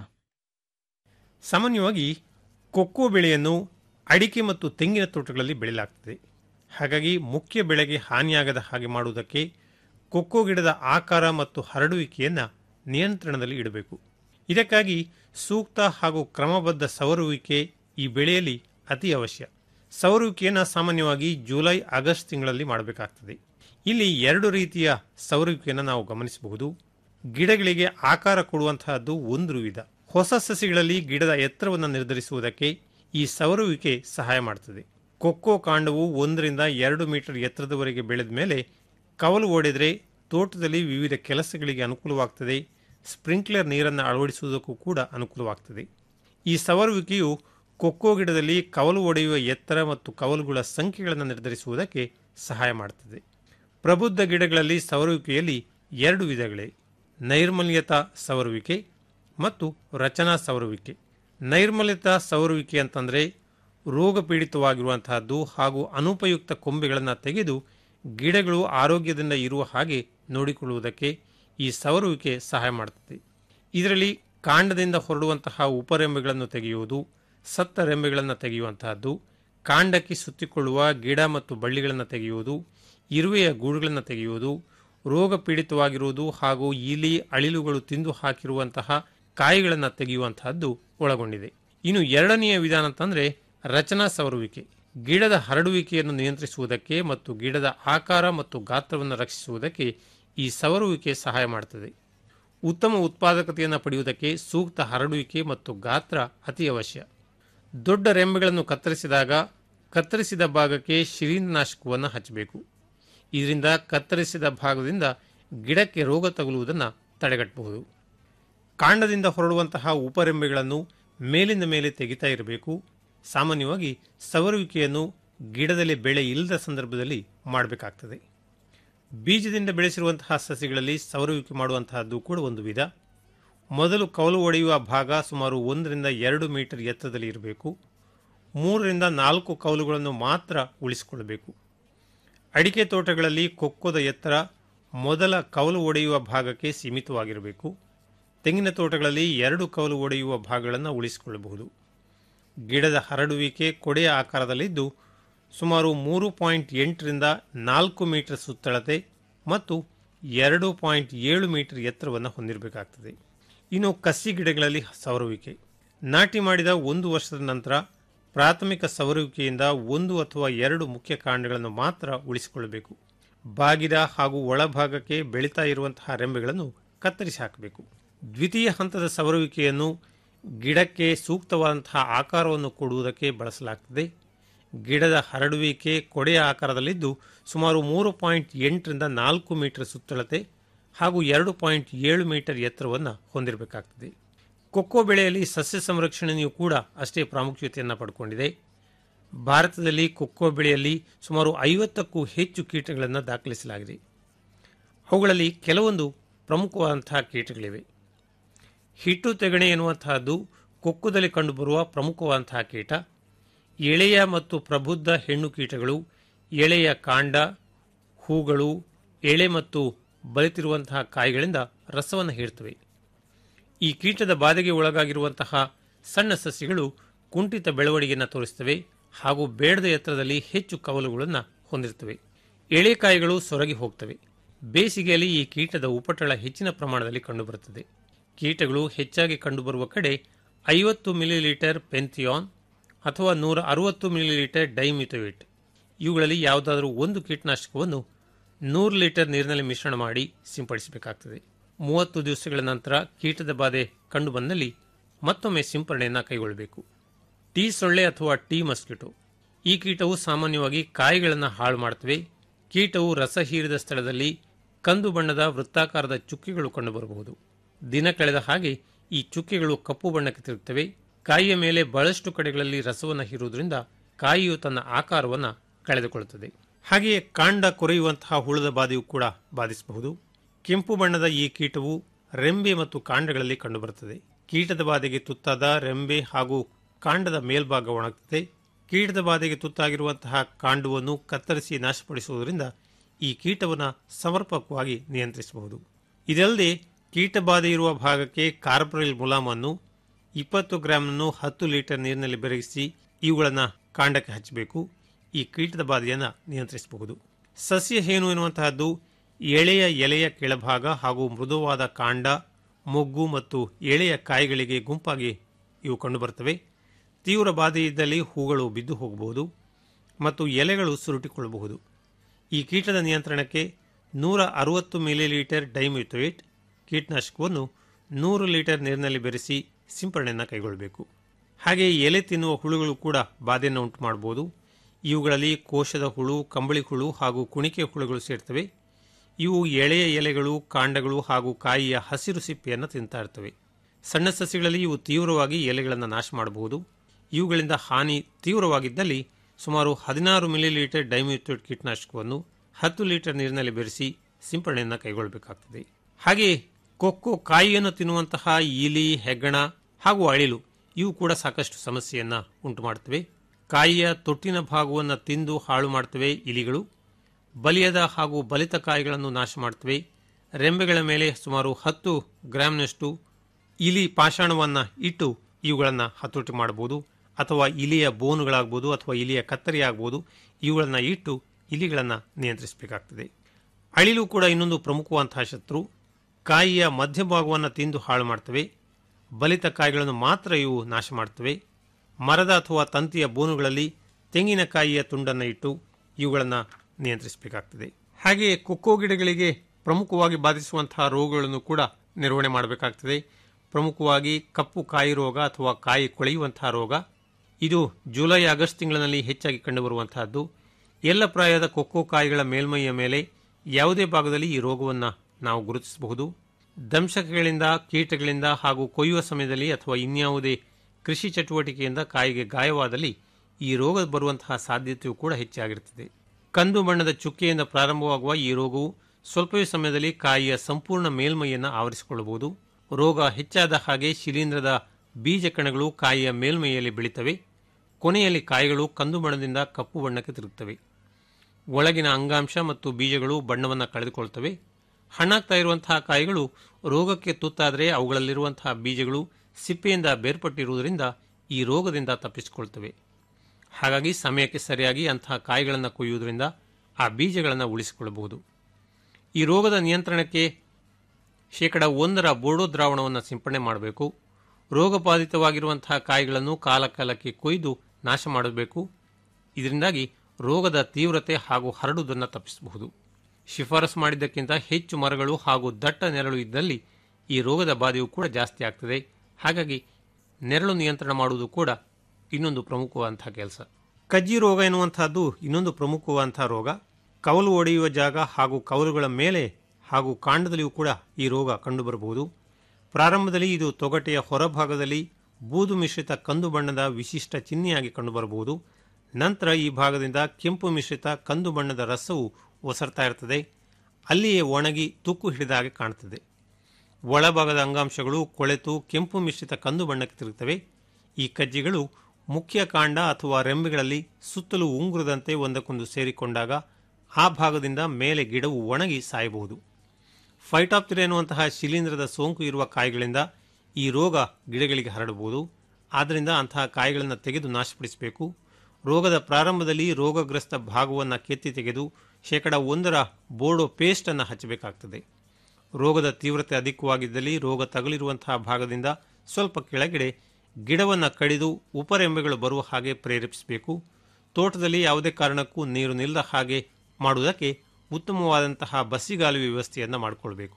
Speaker 8: ಸಾಮಾನ್ಯವಾಗಿ ಕೊಕ್ಕೋ ಬೆಳೆಯನ್ನು ಅಡಿಕೆ ಮತ್ತು ತೆಂಗಿನ ತೋಟಗಳಲ್ಲಿ ಬೆಳೆಯಲಾಗ್ತದೆ ಹಾಗಾಗಿ ಮುಖ್ಯ ಬೆಳೆಗೆ ಹಾನಿಯಾಗದ ಹಾಗೆ ಮಾಡುವುದಕ್ಕೆ ಕೊಕ್ಕೋ ಗಿಡದ ಆಕಾರ ಮತ್ತು ಹರಡುವಿಕೆಯನ್ನು ನಿಯಂತ್ರಣದಲ್ಲಿ ಇಡಬೇಕು ಇದಕ್ಕಾಗಿ ಸೂಕ್ತ ಹಾಗೂ ಕ್ರಮಬದ್ಧ ಸವರುವಿಕೆ ಈ ಬೆಳೆಯಲ್ಲಿ ಅತಿ ಅವಶ್ಯ ಸವರುವಿಕೆಯನ್ನು ಸಾಮಾನ್ಯವಾಗಿ ಜುಲೈ ಆಗಸ್ಟ್ ತಿಂಗಳಲ್ಲಿ ಮಾಡಬೇಕಾಗ್ತದೆ ಇಲ್ಲಿ ಎರಡು ರೀತಿಯ ಸವರುವಿಕೆಯನ್ನು ನಾವು ಗಮನಿಸಬಹುದು ಗಿಡಗಳಿಗೆ ಆಕಾರ ಕೊಡುವಂತಹದ್ದು ಒಂದು ವಿಧ ಹೊಸ ಸಸಿಗಳಲ್ಲಿ ಗಿಡದ ಎತ್ತರವನ್ನು ನಿರ್ಧರಿಸುವುದಕ್ಕೆ ಈ ಸವರುವಿಕೆ ಸಹಾಯ ಮಾಡುತ್ತದೆ ಕೊಕ್ಕೋ ಕಾಂಡವು ಒಂದರಿಂದ ಎರಡು ಮೀಟರ್ ಎತ್ತರದವರೆಗೆ ಬೆಳೆದ ಮೇಲೆ ಕವಲು ಓಡಿದರೆ ತೋಟದಲ್ಲಿ ವಿವಿಧ ಕೆಲಸಗಳಿಗೆ ಅನುಕೂಲವಾಗ್ತದೆ ಸ್ಪ್ರಿಂಕ್ಲರ್ ನೀರನ್ನು ಅಳವಡಿಸುವುದಕ್ಕೂ ಕೂಡ ಅನುಕೂಲವಾಗ್ತದೆ ಈ ಸವರುವಿಕೆಯು ಕೊಕ್ಕೋ ಗಿಡದಲ್ಲಿ ಕವಲು ಒಡೆಯುವ ಎತ್ತರ ಮತ್ತು ಕವಲುಗಳ ಸಂಖ್ಯೆಗಳನ್ನು ನಿರ್ಧರಿಸುವುದಕ್ಕೆ ಸಹಾಯ ಮಾಡುತ್ತದೆ ಪ್ರಬುದ್ಧ ಗಿಡಗಳಲ್ಲಿ ಸವರುವಿಕೆಯಲ್ಲಿ ಎರಡು ವಿಧಗಳೇ ನೈರ್ಮಲ್ಯತಾ ಸವರುವಿಕೆ ಮತ್ತು ರಚನಾ ಸವರುವಿಕೆ ನೈರ್ಮಲ್ಯತಾ ಸವರುವಿಕೆ ಅಂತಂದರೆ ರೋಗ ಪೀಡಿತವಾಗಿರುವಂತಹದ್ದು ಹಾಗೂ ಅನುಪಯುಕ್ತ ಕೊಂಬೆಗಳನ್ನು ತೆಗೆದು ಗಿಡಗಳು ಆರೋಗ್ಯದಿಂದ ಇರುವ ಹಾಗೆ ನೋಡಿಕೊಳ್ಳುವುದಕ್ಕೆ ಈ ಸವರುವಿಕೆ ಸಹಾಯ ಮಾಡುತ್ತದೆ ಇದರಲ್ಲಿ ಕಾಂಡದಿಂದ ಹೊರಡುವಂತಹ ಉಪರೆಂಬೆಗಳನ್ನು ತೆಗೆಯುವುದು ಸತ್ತ ರೆಂಬೆಗಳನ್ನು ತೆಗೆಯುವಂತಹದ್ದು ಕಾಂಡಕ್ಕೆ ಸುತ್ತಿಕೊಳ್ಳುವ ಗಿಡ ಮತ್ತು ಬಳ್ಳಿಗಳನ್ನು ತೆಗೆಯುವುದು ಇರುವೆಯ ಗೂಡುಗಳನ್ನು ತೆಗೆಯುವುದು ರೋಗ ಪೀಡಿತವಾಗಿರುವುದು ಹಾಗೂ ಇಲಿ ಅಳಿಲುಗಳು ತಿಂದು ಹಾಕಿರುವಂತಹ ಕಾಯಿಗಳನ್ನು ತೆಗೆಯುವಂತಹದ್ದು ಒಳಗೊಂಡಿದೆ ಇನ್ನು ಎರಡನೆಯ ವಿಧಾನ ಅಂತಂದರೆ ರಚನಾ ಸವರುವಿಕೆ ಗಿಡದ ಹರಡುವಿಕೆಯನ್ನು ನಿಯಂತ್ರಿಸುವುದಕ್ಕೆ ಮತ್ತು ಗಿಡದ ಆಕಾರ ಮತ್ತು ಗಾತ್ರವನ್ನು ರಕ್ಷಿಸುವುದಕ್ಕೆ ಈ ಸವರುವಿಕೆ ಸಹಾಯ ಮಾಡುತ್ತದೆ ಉತ್ತಮ ಉತ್ಪಾದಕತೆಯನ್ನು ಪಡೆಯುವುದಕ್ಕೆ ಸೂಕ್ತ ಹರಡುವಿಕೆ ಮತ್ತು ಗಾತ್ರ ಅತಿ ಅವಶ್ಯ ದೊಡ್ಡ ರೆಂಬೆಗಳನ್ನು ಕತ್ತರಿಸಿದಾಗ ಕತ್ತರಿಸಿದ ಭಾಗಕ್ಕೆ ಶಿಲೀಂಧ್ರನಾಶಕವನ್ನು ಹಚ್ಚಬೇಕು ಇದರಿಂದ ಕತ್ತರಿಸಿದ ಭಾಗದಿಂದ ಗಿಡಕ್ಕೆ ರೋಗ ತಗುಲುವುದನ್ನು ತಡೆಗಟ್ಟಬಹುದು ಕಾಂಡದಿಂದ ಹೊರಡುವಂತಹ ಉಪರೆಂಬೆಗಳನ್ನು ಮೇಲಿಂದ ಮೇಲೆ ತೆಗಿತಾ ಇರಬೇಕು ಸಾಮಾನ್ಯವಾಗಿ ಸವರುವಿಕೆಯನ್ನು ಗಿಡದಲ್ಲಿ ಬೆಳೆ ಇಲ್ಲದ ಸಂದರ್ಭದಲ್ಲಿ ಮಾಡಬೇಕಾಗ್ತದೆ ಬೀಜದಿಂದ ಬೆಳೆಸಿರುವಂತಹ ಸಸಿಗಳಲ್ಲಿ ಸವರುವಿಕೆ ಮಾಡುವಂತಹದ್ದು ಕೂಡ ಒಂದು ವಿಧ ಮೊದಲು ಕವಲು ಒಡೆಯುವ ಭಾಗ ಸುಮಾರು ಒಂದರಿಂದ ಎರಡು ಮೀಟರ್ ಎತ್ತರದಲ್ಲಿ ಇರಬೇಕು ಮೂರರಿಂದ ನಾಲ್ಕು ಕವಲುಗಳನ್ನು ಮಾತ್ರ ಉಳಿಸಿಕೊಳ್ಳಬೇಕು ಅಡಿಕೆ ತೋಟಗಳಲ್ಲಿ ಕೊಕ್ಕೋದ ಎತ್ತರ ಮೊದಲ ಕವಲು ಒಡೆಯುವ ಭಾಗಕ್ಕೆ ಸೀಮಿತವಾಗಿರಬೇಕು ತೆಂಗಿನ ತೋಟಗಳಲ್ಲಿ ಎರಡು ಕವಲು ಒಡೆಯುವ ಭಾಗಗಳನ್ನು ಉಳಿಸಿಕೊಳ್ಳಬಹುದು ಗಿಡದ ಹರಡುವಿಕೆ ಕೊಡೆಯ ಆಕಾರದಲ್ಲಿದ್ದು ಸುಮಾರು ಮೂರು ಪಾಯಿಂಟ್ ಎಂಟರಿಂದ ನಾಲ್ಕು ಮೀಟರ್ ಸುತ್ತಳತೆ ಮತ್ತು ಎರಡು ಪಾಯಿಂಟ್ ಏಳು ಮೀಟರ್ ಎತ್ತರವನ್ನು ಹೊಂದಿರಬೇಕಾಗ್ತದೆ ಇನ್ನು ಕಸಿ ಗಿಡಗಳಲ್ಲಿ ಸವರುವಿಕೆ ನಾಟಿ ಮಾಡಿದ ಒಂದು ವರ್ಷದ ನಂತರ ಪ್ರಾಥಮಿಕ ಸವರುವಿಕೆಯಿಂದ ಒಂದು ಅಥವಾ ಎರಡು ಮುಖ್ಯ ಕಾಂಡಗಳನ್ನು ಮಾತ್ರ ಉಳಿಸಿಕೊಳ್ಳಬೇಕು ಬಾಗಿದ ಹಾಗೂ ಒಳಭಾಗಕ್ಕೆ ಬೆಳೀತಾ ಇರುವಂತಹ ರೆಂಬೆಗಳನ್ನು ಕತ್ತರಿಸಿ ಹಾಕಬೇಕು ದ್ವಿತೀಯ ಹಂತದ ಸವರುವಿಕೆಯನ್ನು ಗಿಡಕ್ಕೆ ಸೂಕ್ತವಾದಂತಹ ಆಕಾರವನ್ನು ಕೊಡುವುದಕ್ಕೆ ಬಳಸಲಾಗ್ತದೆ ಗಿಡದ ಹರಡುವಿಕೆ ಕೊಡೆಯ ಆಕಾರದಲ್ಲಿದ್ದು ಸುಮಾರು ಮೂರು ಪಾಯಿಂಟ್ ಎಂಟರಿಂದ ನಾಲ್ಕು ಮೀಟರ್ ಸುತ್ತಳತೆ ಹಾಗೂ ಎರಡು ಪಾಯಿಂಟ್ ಏಳು ಮೀಟರ್ ಎತ್ತರವನ್ನು ಹೊಂದಿರಬೇಕಾಗ್ತದೆ ಕೊಕ್ಕೋ ಬೆಳೆಯಲ್ಲಿ ಸಸ್ಯ ಸಂರಕ್ಷಣೆಯೂ ಕೂಡ ಅಷ್ಟೇ ಪ್ರಾಮುಖ್ಯತೆಯನ್ನು ಪಡ್ಕೊಂಡಿದೆ ಭಾರತದಲ್ಲಿ ಕೊಕ್ಕೋ ಬೆಳೆಯಲ್ಲಿ ಸುಮಾರು ಐವತ್ತಕ್ಕೂ ಹೆಚ್ಚು ಕೀಟಗಳನ್ನು ದಾಖಲಿಸಲಾಗಿದೆ ಅವುಗಳಲ್ಲಿ ಕೆಲವೊಂದು ಪ್ರಮುಖವಾದಂತಹ ಕೀಟಗಳಿವೆ ಹಿಟ್ಟು ತೆಗಣೆ ಎನ್ನುವಂತಹದ್ದು ಕೊಕ್ಕುದಲ್ಲಿ ಕಂಡುಬರುವ ಪ್ರಮುಖವಾದಂತಹ ಕೀಟ ಎಳೆಯ ಮತ್ತು ಪ್ರಬುದ್ಧ ಹೆಣ್ಣು ಕೀಟಗಳು ಎಳೆಯ ಕಾಂಡ ಹೂಗಳು ಎಳೆ ಮತ್ತು ಬಲಿತಿರುವಂತಹ ಕಾಯಿಗಳಿಂದ ರಸವನ್ನು ಹೀರ್ತವೆ
Speaker 12: ಈ ಕೀಟದ ಬಾಧೆಗೆ ಒಳಗಾಗಿರುವಂತಹ ಸಣ್ಣ ಸಸ್ಯಗಳು ಕುಂಠಿತ ಬೆಳವಣಿಗೆಯನ್ನು ತೋರಿಸುತ್ತವೆ ಹಾಗೂ ಬೇಡದ ಎತ್ತರದಲ್ಲಿ ಹೆಚ್ಚು ಕವಲುಗಳನ್ನು ಹೊಂದಿರುತ್ತವೆ ಎಳೆಕಾಯಿಗಳು ಸೊರಗಿ ಹೋಗ್ತವೆ ಬೇಸಿಗೆಯಲ್ಲಿ ಈ ಕೀಟದ ಉಪಟಳ ಹೆಚ್ಚಿನ ಪ್ರಮಾಣದಲ್ಲಿ ಕಂಡುಬರುತ್ತದೆ ಕೀಟಗಳು ಹೆಚ್ಚಾಗಿ ಕಂಡುಬರುವ ಕಡೆ ಐವತ್ತು ಮಿಲಿಲೀಟರ್ ಪೆಂಥಿಯಾನ್ ಅಥವಾ ನೂರ ಅರವತ್ತು ಮಿಲಿಲೀಟರ್ ಡೈಮಿಥೋಯಿಟ್ ಇವುಗಳಲ್ಲಿ ಯಾವುದಾದರೂ ಒಂದು ಕೀಟನಾಶಕವನ್ನು ನೂರು ಲೀಟರ್ ನೀರಿನಲ್ಲಿ ಮಿಶ್ರಣ ಮಾಡಿ ಸಿಂಪಡಿಸಬೇಕಾಗ್ತದೆ ಮೂವತ್ತು ದಿವಸಗಳ ನಂತರ ಕೀಟದ ಬಾಧೆ ಕಂಡುಬಂದಲ್ಲಿ ಮತ್ತೊಮ್ಮೆ ಸಿಂಪರಣೆಯನ್ನು ಕೈಗೊಳ್ಳಬೇಕು ಟೀ ಸೊಳ್ಳೆ ಅಥವಾ ಟೀ ಮಸ್ಕಿಟೋ ಈ ಕೀಟವು ಸಾಮಾನ್ಯವಾಗಿ ಕಾಯಿಗಳನ್ನು ಹಾಳು ಮಾಡುತ್ತವೆ ಕೀಟವು ರಸ ಹೀರಿದ ಸ್ಥಳದಲ್ಲಿ ಕಂದು ಬಣ್ಣದ ವೃತ್ತಾಕಾರದ ಚುಕ್ಕೆಗಳು ಕಂಡುಬರಬಹುದು ದಿನ ಕಳೆದ ಹಾಗೆ ಈ ಚುಕ್ಕೆಗಳು ಕಪ್ಪು ಬಣ್ಣಕ್ಕೆ ತಿರುಗುತ್ತವೆ ಕಾಯಿಯ ಮೇಲೆ ಬಹಳಷ್ಟು ಕಡೆಗಳಲ್ಲಿ ರಸವನ್ನು ಹೀರುವುದರಿಂದ ಕಾಯಿಯು ತನ್ನ ಆಕಾರವನ್ನು ಕಳೆದುಕೊಳ್ಳುತ್ತದೆ ಹಾಗೆಯೇ ಕಾಂಡ ಕೊರೆಯುವಂತಹ ಹುಳದ ಬಾಧೆಯು ಕೂಡ ಬಾಧಿಸಬಹುದು ಕೆಂಪು ಬಣ್ಣದ ಈ ಕೀಟವು ರೆಂಬೆ ಮತ್ತು ಕಾಂಡಗಳಲ್ಲಿ ಕಂಡುಬರುತ್ತದೆ ಕೀಟದ ಬಾಧೆಗೆ ತುತ್ತಾದ ರೆಂಬೆ ಹಾಗೂ ಕಾಂಡದ ಮೇಲ್ಭಾಗ ಒಣಗುತ್ತದೆ ಕೀಟದ ಬಾಧೆಗೆ ತುತ್ತಾಗಿರುವಂತಹ ಕಾಂಡವನ್ನು ಕತ್ತರಿಸಿ ನಾಶಪಡಿಸುವುದರಿಂದ ಈ ಕೀಟವನ್ನು ಸಮರ್ಪಕವಾಗಿ ನಿಯಂತ್ರಿಸಬಹುದು ಇದಲ್ಲದೆ ಕೀಟ ಬಾಧೆ ಇರುವ ಭಾಗಕ್ಕೆ ಕಾರ್ಪೊರಿಲ್ ಮುಲಾಮನ್ನು ಇಪ್ಪತ್ತು ಗ್ರಾಮನ್ನು ಹತ್ತು ಲೀಟರ್ ನೀರಿನಲ್ಲಿ ಬೆರಗಿಸಿ ಇವುಗಳನ್ನು ಕಾಂಡಕ್ಕೆ ಹಚ್ಚಬೇಕು ಈ ಕೀಟದ ಬಾಧೆಯನ್ನು ನಿಯಂತ್ರಿಸಬಹುದು ಸಸ್ಯ ಹೇನು ಎನ್ನುವಂತಹದ್ದು ಎಳೆಯ ಎಲೆಯ ಕೆಳಭಾಗ ಹಾಗೂ ಮೃದುವಾದ ಕಾಂಡ ಮೊಗ್ಗು ಮತ್ತು ಎಳೆಯ ಕಾಯಿಗಳಿಗೆ ಗುಂಪಾಗಿ ಇವು ಕಂಡುಬರುತ್ತವೆ ತೀವ್ರ ಬಾಧೆ ಇದ್ದಲ್ಲಿ ಹೂಗಳು ಬಿದ್ದು ಹೋಗಬಹುದು ಮತ್ತು ಎಲೆಗಳು ಸುರುಟಿಕೊಳ್ಳಬಹುದು ಈ ಕೀಟದ ನಿಯಂತ್ರಣಕ್ಕೆ ನೂರ ಅರವತ್ತು ಮಿಲಿಲೀಟರ್ ಡೈಮಿಥೋಯಿಟ್ ಕೀಟನಾಶಕವನ್ನು ನೂರು ಲೀಟರ್ ನೀರಿನಲ್ಲಿ ಬೆರೆಸಿ ಸಿಂಪರಣೆಯನ್ನು ಕೈಗೊಳ್ಳಬೇಕು ಹಾಗೆ ಎಲೆ ತಿನ್ನುವ ಹುಳುಗಳು ಕೂಡ ಬಾಧೆಯನ್ನು ಉಂಟು ಮಾಡಬಹುದು ಇವುಗಳಲ್ಲಿ ಕೋಶದ ಹುಳು ಕಂಬಳಿ ಹುಳು ಹಾಗೂ ಕುಣಿಕೆ ಹುಳುಗಳು ಸೇರ್ತವೆ ಇವು ಎಳೆಯ ಎಲೆಗಳು ಕಾಂಡಗಳು ಹಾಗೂ ಕಾಯಿಯ ಹಸಿರು ಸಿಪ್ಪೆಯನ್ನು ತಿಂತಾ ಇರ್ತವೆ ಸಣ್ಣ ಸಸ್ಯಗಳಲ್ಲಿ ಇವು ತೀವ್ರವಾಗಿ ಎಲೆಗಳನ್ನು ನಾಶ ಮಾಡಬಹುದು ಇವುಗಳಿಂದ ಹಾನಿ ತೀವ್ರವಾಗಿದ್ದಲ್ಲಿ ಸುಮಾರು ಹದಿನಾರು ಮಿಲಿಲೀಟರ್ ಡೈಮ್ಯೂಥೇಟ್ ಕೀಟನಾಶಕವನ್ನು ಹತ್ತು ಲೀಟರ್ ನೀರಿನಲ್ಲಿ ಬೆರೆಸಿ ಸಿಂಪರಣೆಯನ್ನು ಕೈಗೊಳ್ಳಬೇಕಾಗ್ತದೆ ಹಾಗೆಯೇ ಕೊಕ್ಕೋ ಕಾಯಿಯನ್ನು ತಿನ್ನುವಂತಹ ಇಲಿ ಹೆಗ್ಗಣ ಹಾಗೂ ಅಳಿಲು ಇವು ಕೂಡ ಸಾಕಷ್ಟು ಸಮಸ್ಯೆಯನ್ನು ಉಂಟು ಮಾಡುತ್ತವೆ ಕಾಯಿಯ ತೊಟ್ಟಿನ ಭಾಗವನ್ನು ತಿಂದು ಹಾಳು ಮಾಡ್ತವೆ ಇಲಿಗಳು ಬಲಿಯದ ಹಾಗೂ ಬಲಿತ ಕಾಯಿಗಳನ್ನು ನಾಶ ಮಾಡ್ತವೆ ರೆಂಬೆಗಳ ಮೇಲೆ ಸುಮಾರು ಹತ್ತು ಗ್ರಾಂನಷ್ಟು ಇಲಿ ಪಾಷಾಣವನ್ನು ಇಟ್ಟು ಇವುಗಳನ್ನು ಹತೋಟಿ ಮಾಡಬಹುದು ಅಥವಾ ಇಲಿಯ ಬೋನುಗಳಾಗ್ಬೋದು ಅಥವಾ ಇಲಿಯ ಕತ್ತರಿ ಆಗ್ಬೋದು ಇವುಗಳನ್ನು ಇಟ್ಟು ಇಲಿಗಳನ್ನು ನಿಯಂತ್ರಿಸಬೇಕಾಗ್ತದೆ ಅಳಿಲು ಕೂಡ ಇನ್ನೊಂದು ಪ್ರಮುಖವಂತಹ ಶತ್ರು ಕಾಯಿಯ ಮಧ್ಯಭಾಗವನ್ನು ತಿಂದು ಹಾಳು ಮಾಡ್ತವೆ ಬಲಿತ ಕಾಯಿಗಳನ್ನು ಮಾತ್ರ ಇವು ನಾಶ ಮಾಡ್ತವೆ ಮರದ ಅಥವಾ ತಂತಿಯ ಬೋನುಗಳಲ್ಲಿ ತೆಂಗಿನಕಾಯಿಯ ತುಂಡನ್ನು ಇಟ್ಟು ಇವುಗಳನ್ನು ನಿಯಂತ್ರಿಸಬೇಕಾಗ್ತದೆ ಹಾಗೆಯೇ ಕೊಕ್ಕೋ ಗಿಡಗಳಿಗೆ ಪ್ರಮುಖವಾಗಿ ಬಾಧಿಸುವಂತಹ ರೋಗಗಳನ್ನು ಕೂಡ ನಿರ್ವಹಣೆ ಮಾಡಬೇಕಾಗ್ತದೆ ಪ್ರಮುಖವಾಗಿ ಕಪ್ಪು ಕಾಯಿ ರೋಗ ಅಥವಾ ಕಾಯಿ ಕೊಳೆಯುವಂತಹ ರೋಗ ಇದು ಜುಲೈ ಆಗಸ್ಟ್ ತಿಂಗಳಿನಲ್ಲಿ ಹೆಚ್ಚಾಗಿ ಕಂಡುಬರುವಂತಹದ್ದು ಎಲ್ಲ ಪ್ರಾಯದ ಕೊಕ್ಕೋ ಕಾಯಿಗಳ ಮೇಲ್ಮೈಯ ಮೇಲೆ ಯಾವುದೇ ಭಾಗದಲ್ಲಿ ಈ ರೋಗವನ್ನು ನಾವು ಗುರುತಿಸಬಹುದು ದಂಶಕಗಳಿಂದ ಕೀಟಗಳಿಂದ ಹಾಗೂ ಕೊಯ್ಯುವ ಸಮಯದಲ್ಲಿ ಅಥವಾ ಇನ್ಯಾವುದೇ ಕೃಷಿ ಚಟುವಟಿಕೆಯಿಂದ ಕಾಯಿಗೆ ಗಾಯವಾದಲ್ಲಿ ಈ ರೋಗ ಬರುವಂತಹ ಸಾಧ್ಯತೆಯೂ ಕೂಡ ಹೆಚ್ಚಾಗಿರುತ್ತದೆ ಕಂದು ಬಣ್ಣದ ಚುಕ್ಕೆಯಿಂದ ಪ್ರಾರಂಭವಾಗುವ ಈ ರೋಗವು ಸ್ವಲ್ಪವೇ ಸಮಯದಲ್ಲಿ ಕಾಯಿಯ ಸಂಪೂರ್ಣ ಮೇಲ್ಮೈಯನ್ನು ಆವರಿಸಿಕೊಳ್ಳಬಹುದು ರೋಗ ಹೆಚ್ಚಾದ ಹಾಗೆ ಶಿಲೀಂಧ್ರದ ಬೀಜ ಕಣಗಳು ಕಾಯಿಯ ಮೇಲ್ಮೈಯಲ್ಲಿ ಬೆಳೀತವೆ ಕೊನೆಯಲ್ಲಿ ಕಾಯಿಗಳು ಕಂದು ಬಣ್ಣದಿಂದ ಕಪ್ಪು ಬಣ್ಣಕ್ಕೆ ತಿರುಗುತ್ತವೆ ಒಳಗಿನ ಅಂಗಾಂಶ ಮತ್ತು ಬೀಜಗಳು ಬಣ್ಣವನ್ನು ಕಳೆದುಕೊಳ್ತವೆ ಹಣ್ಣಾಗ್ತಾ ಇರುವಂತಹ ಕಾಯಿಗಳು ರೋಗಕ್ಕೆ ತುತ್ತಾದರೆ ಅವುಗಳಲ್ಲಿರುವಂತಹ ಬೀಜಗಳು ಸಿಪ್ಪೆಯಿಂದ ಬೇರ್ಪಟ್ಟಿರುವುದರಿಂದ ಈ ರೋಗದಿಂದ ತಪ್ಪಿಸಿಕೊಳ್ತವೆ ಹಾಗಾಗಿ ಸಮಯಕ್ಕೆ ಸರಿಯಾಗಿ ಅಂತಹ ಕಾಯಿಗಳನ್ನು ಕೊಯ್ಯುವುದರಿಂದ ಆ ಬೀಜಗಳನ್ನು ಉಳಿಸಿಕೊಳ್ಳಬಹುದು ಈ ರೋಗದ ನಿಯಂತ್ರಣಕ್ಕೆ ಶೇಕಡ ಒಂದರ ಬೋಡೋ ದ್ರಾವಣವನ್ನು ಸಿಂಪಡಣೆ ಮಾಡಬೇಕು ರೋಗಬಾಧಿತವಾಗಿರುವಂತಹ ಕಾಯಿಗಳನ್ನು ಕಾಲಕಾಲಕ್ಕೆ ಕೊಯ್ದು ನಾಶ ಮಾಡಬೇಕು ಇದರಿಂದಾಗಿ ರೋಗದ ತೀವ್ರತೆ ಹಾಗೂ ಹರಡುವುದನ್ನು ತಪ್ಪಿಸಬಹುದು ಶಿಫಾರಸು ಮಾಡಿದ್ದಕ್ಕಿಂತ ಹೆಚ್ಚು ಮರಗಳು ಹಾಗೂ ದಟ್ಟ ನೆರಳು ಇದ್ದಲ್ಲಿ ಈ ರೋಗದ ಬಾಧೆಯು ಕೂಡ ಜಾಸ್ತಿ ಆಗ್ತದೆ ಹಾಗಾಗಿ ನೆರಳು ನಿಯಂತ್ರಣ ಮಾಡುವುದು ಕೂಡ ಇನ್ನೊಂದು ಪ್ರಮುಖವಾದಂತಹ ಕೆಲಸ ಕಜ್ಜಿ ರೋಗ ಎನ್ನುವಂತಹದ್ದು ಇನ್ನೊಂದು ಪ್ರಮುಖವಾದಂತಹ ರೋಗ ಕವಲು ಒಡೆಯುವ ಜಾಗ ಹಾಗೂ ಕವಲುಗಳ ಮೇಲೆ ಹಾಗೂ ಕಾಂಡದಲ್ಲಿಯೂ ಕೂಡ ಈ ರೋಗ ಕಂಡುಬರಬಹುದು ಪ್ರಾರಂಭದಲ್ಲಿ ಇದು ತೊಗಟೆಯ ಹೊರಭಾಗದಲ್ಲಿ ಬೂದು ಮಿಶ್ರಿತ ಕಂದು ಬಣ್ಣದ ವಿಶಿಷ್ಟ ಚಿಹ್ನೆಯಾಗಿ ಕಂಡುಬರಬಹುದು ನಂತರ ಈ ಭಾಗದಿಂದ ಕೆಂಪು ಮಿಶ್ರಿತ ಕಂದು ಬಣ್ಣದ ರಸವು ಒಸರ್ತಾ ಇರ್ತದೆ ಅಲ್ಲಿಯೇ ಒಣಗಿ ತುಕ್ಕು ಹಿಡಿದ ಹಾಗೆ ಕಾಣುತ್ತದೆ ಒಳಭಾಗದ ಅಂಗಾಂಶಗಳು ಕೊಳೆತು ಕೆಂಪು ಮಿಶ್ರಿತ ಕಂದು ಬಣ್ಣಕ್ಕೆ ತಿರುಗುತ್ತವೆ ಈ ಕಜ್ಜಿಗಳು ಮುಖ್ಯ ಕಾಂಡ ಅಥವಾ ರೆಂಬೆಗಳಲ್ಲಿ ಸುತ್ತಲೂ ಉಂಗುರದಂತೆ ಒಂದಕ್ಕೊಂದು ಸೇರಿಕೊಂಡಾಗ ಆ ಭಾಗದಿಂದ ಮೇಲೆ ಗಿಡವು ಒಣಗಿ ಸಾಯಬಹುದು ಫೈಟಾಪ್ತಿರ ಎನ್ನುವಂತಹ ಶಿಲೀಂಧ್ರದ ಸೋಂಕು ಇರುವ ಕಾಯಿಗಳಿಂದ ಈ ರೋಗ ಗಿಡಗಳಿಗೆ ಹರಡಬಹುದು ಆದ್ದರಿಂದ ಅಂತಹ ಕಾಯಿಗಳನ್ನು ತೆಗೆದು ನಾಶಪಡಿಸಬೇಕು ರೋಗದ ಪ್ರಾರಂಭದಲ್ಲಿ ರೋಗಗ್ರಸ್ತ ಭಾಗವನ್ನು ಕೆತ್ತಿ ತೆಗೆದು ಶೇಕಡ ಒಂದರ ಬೋರ್ಡೋ ಪೇಸ್ಟನ್ನು ಹಚ್ಚಬೇಕಾಗ್ತದೆ ರೋಗದ ತೀವ್ರತೆ ಅಧಿಕವಾಗಿದ್ದಲ್ಲಿ ರೋಗ ತಗುಲಿರುವಂತಹ ಭಾಗದಿಂದ ಸ್ವಲ್ಪ ಕೆಳಗಡೆ ಗಿಡವನ್ನು ಕಡಿದು ಉಪರೆಂಬೆಗಳು ಬರುವ ಹಾಗೆ ಪ್ರೇರೇಪಿಸಬೇಕು ತೋಟದಲ್ಲಿ ಯಾವುದೇ ಕಾರಣಕ್ಕೂ ನೀರು ನಿಲ್ಲದ ಹಾಗೆ ಮಾಡುವುದಕ್ಕೆ ಉತ್ತಮವಾದಂತಹ ಬಸಿಗಾಲುವೆ ವ್ಯವಸ್ಥೆಯನ್ನು ಮಾಡಿಕೊಳ್ಬೇಕು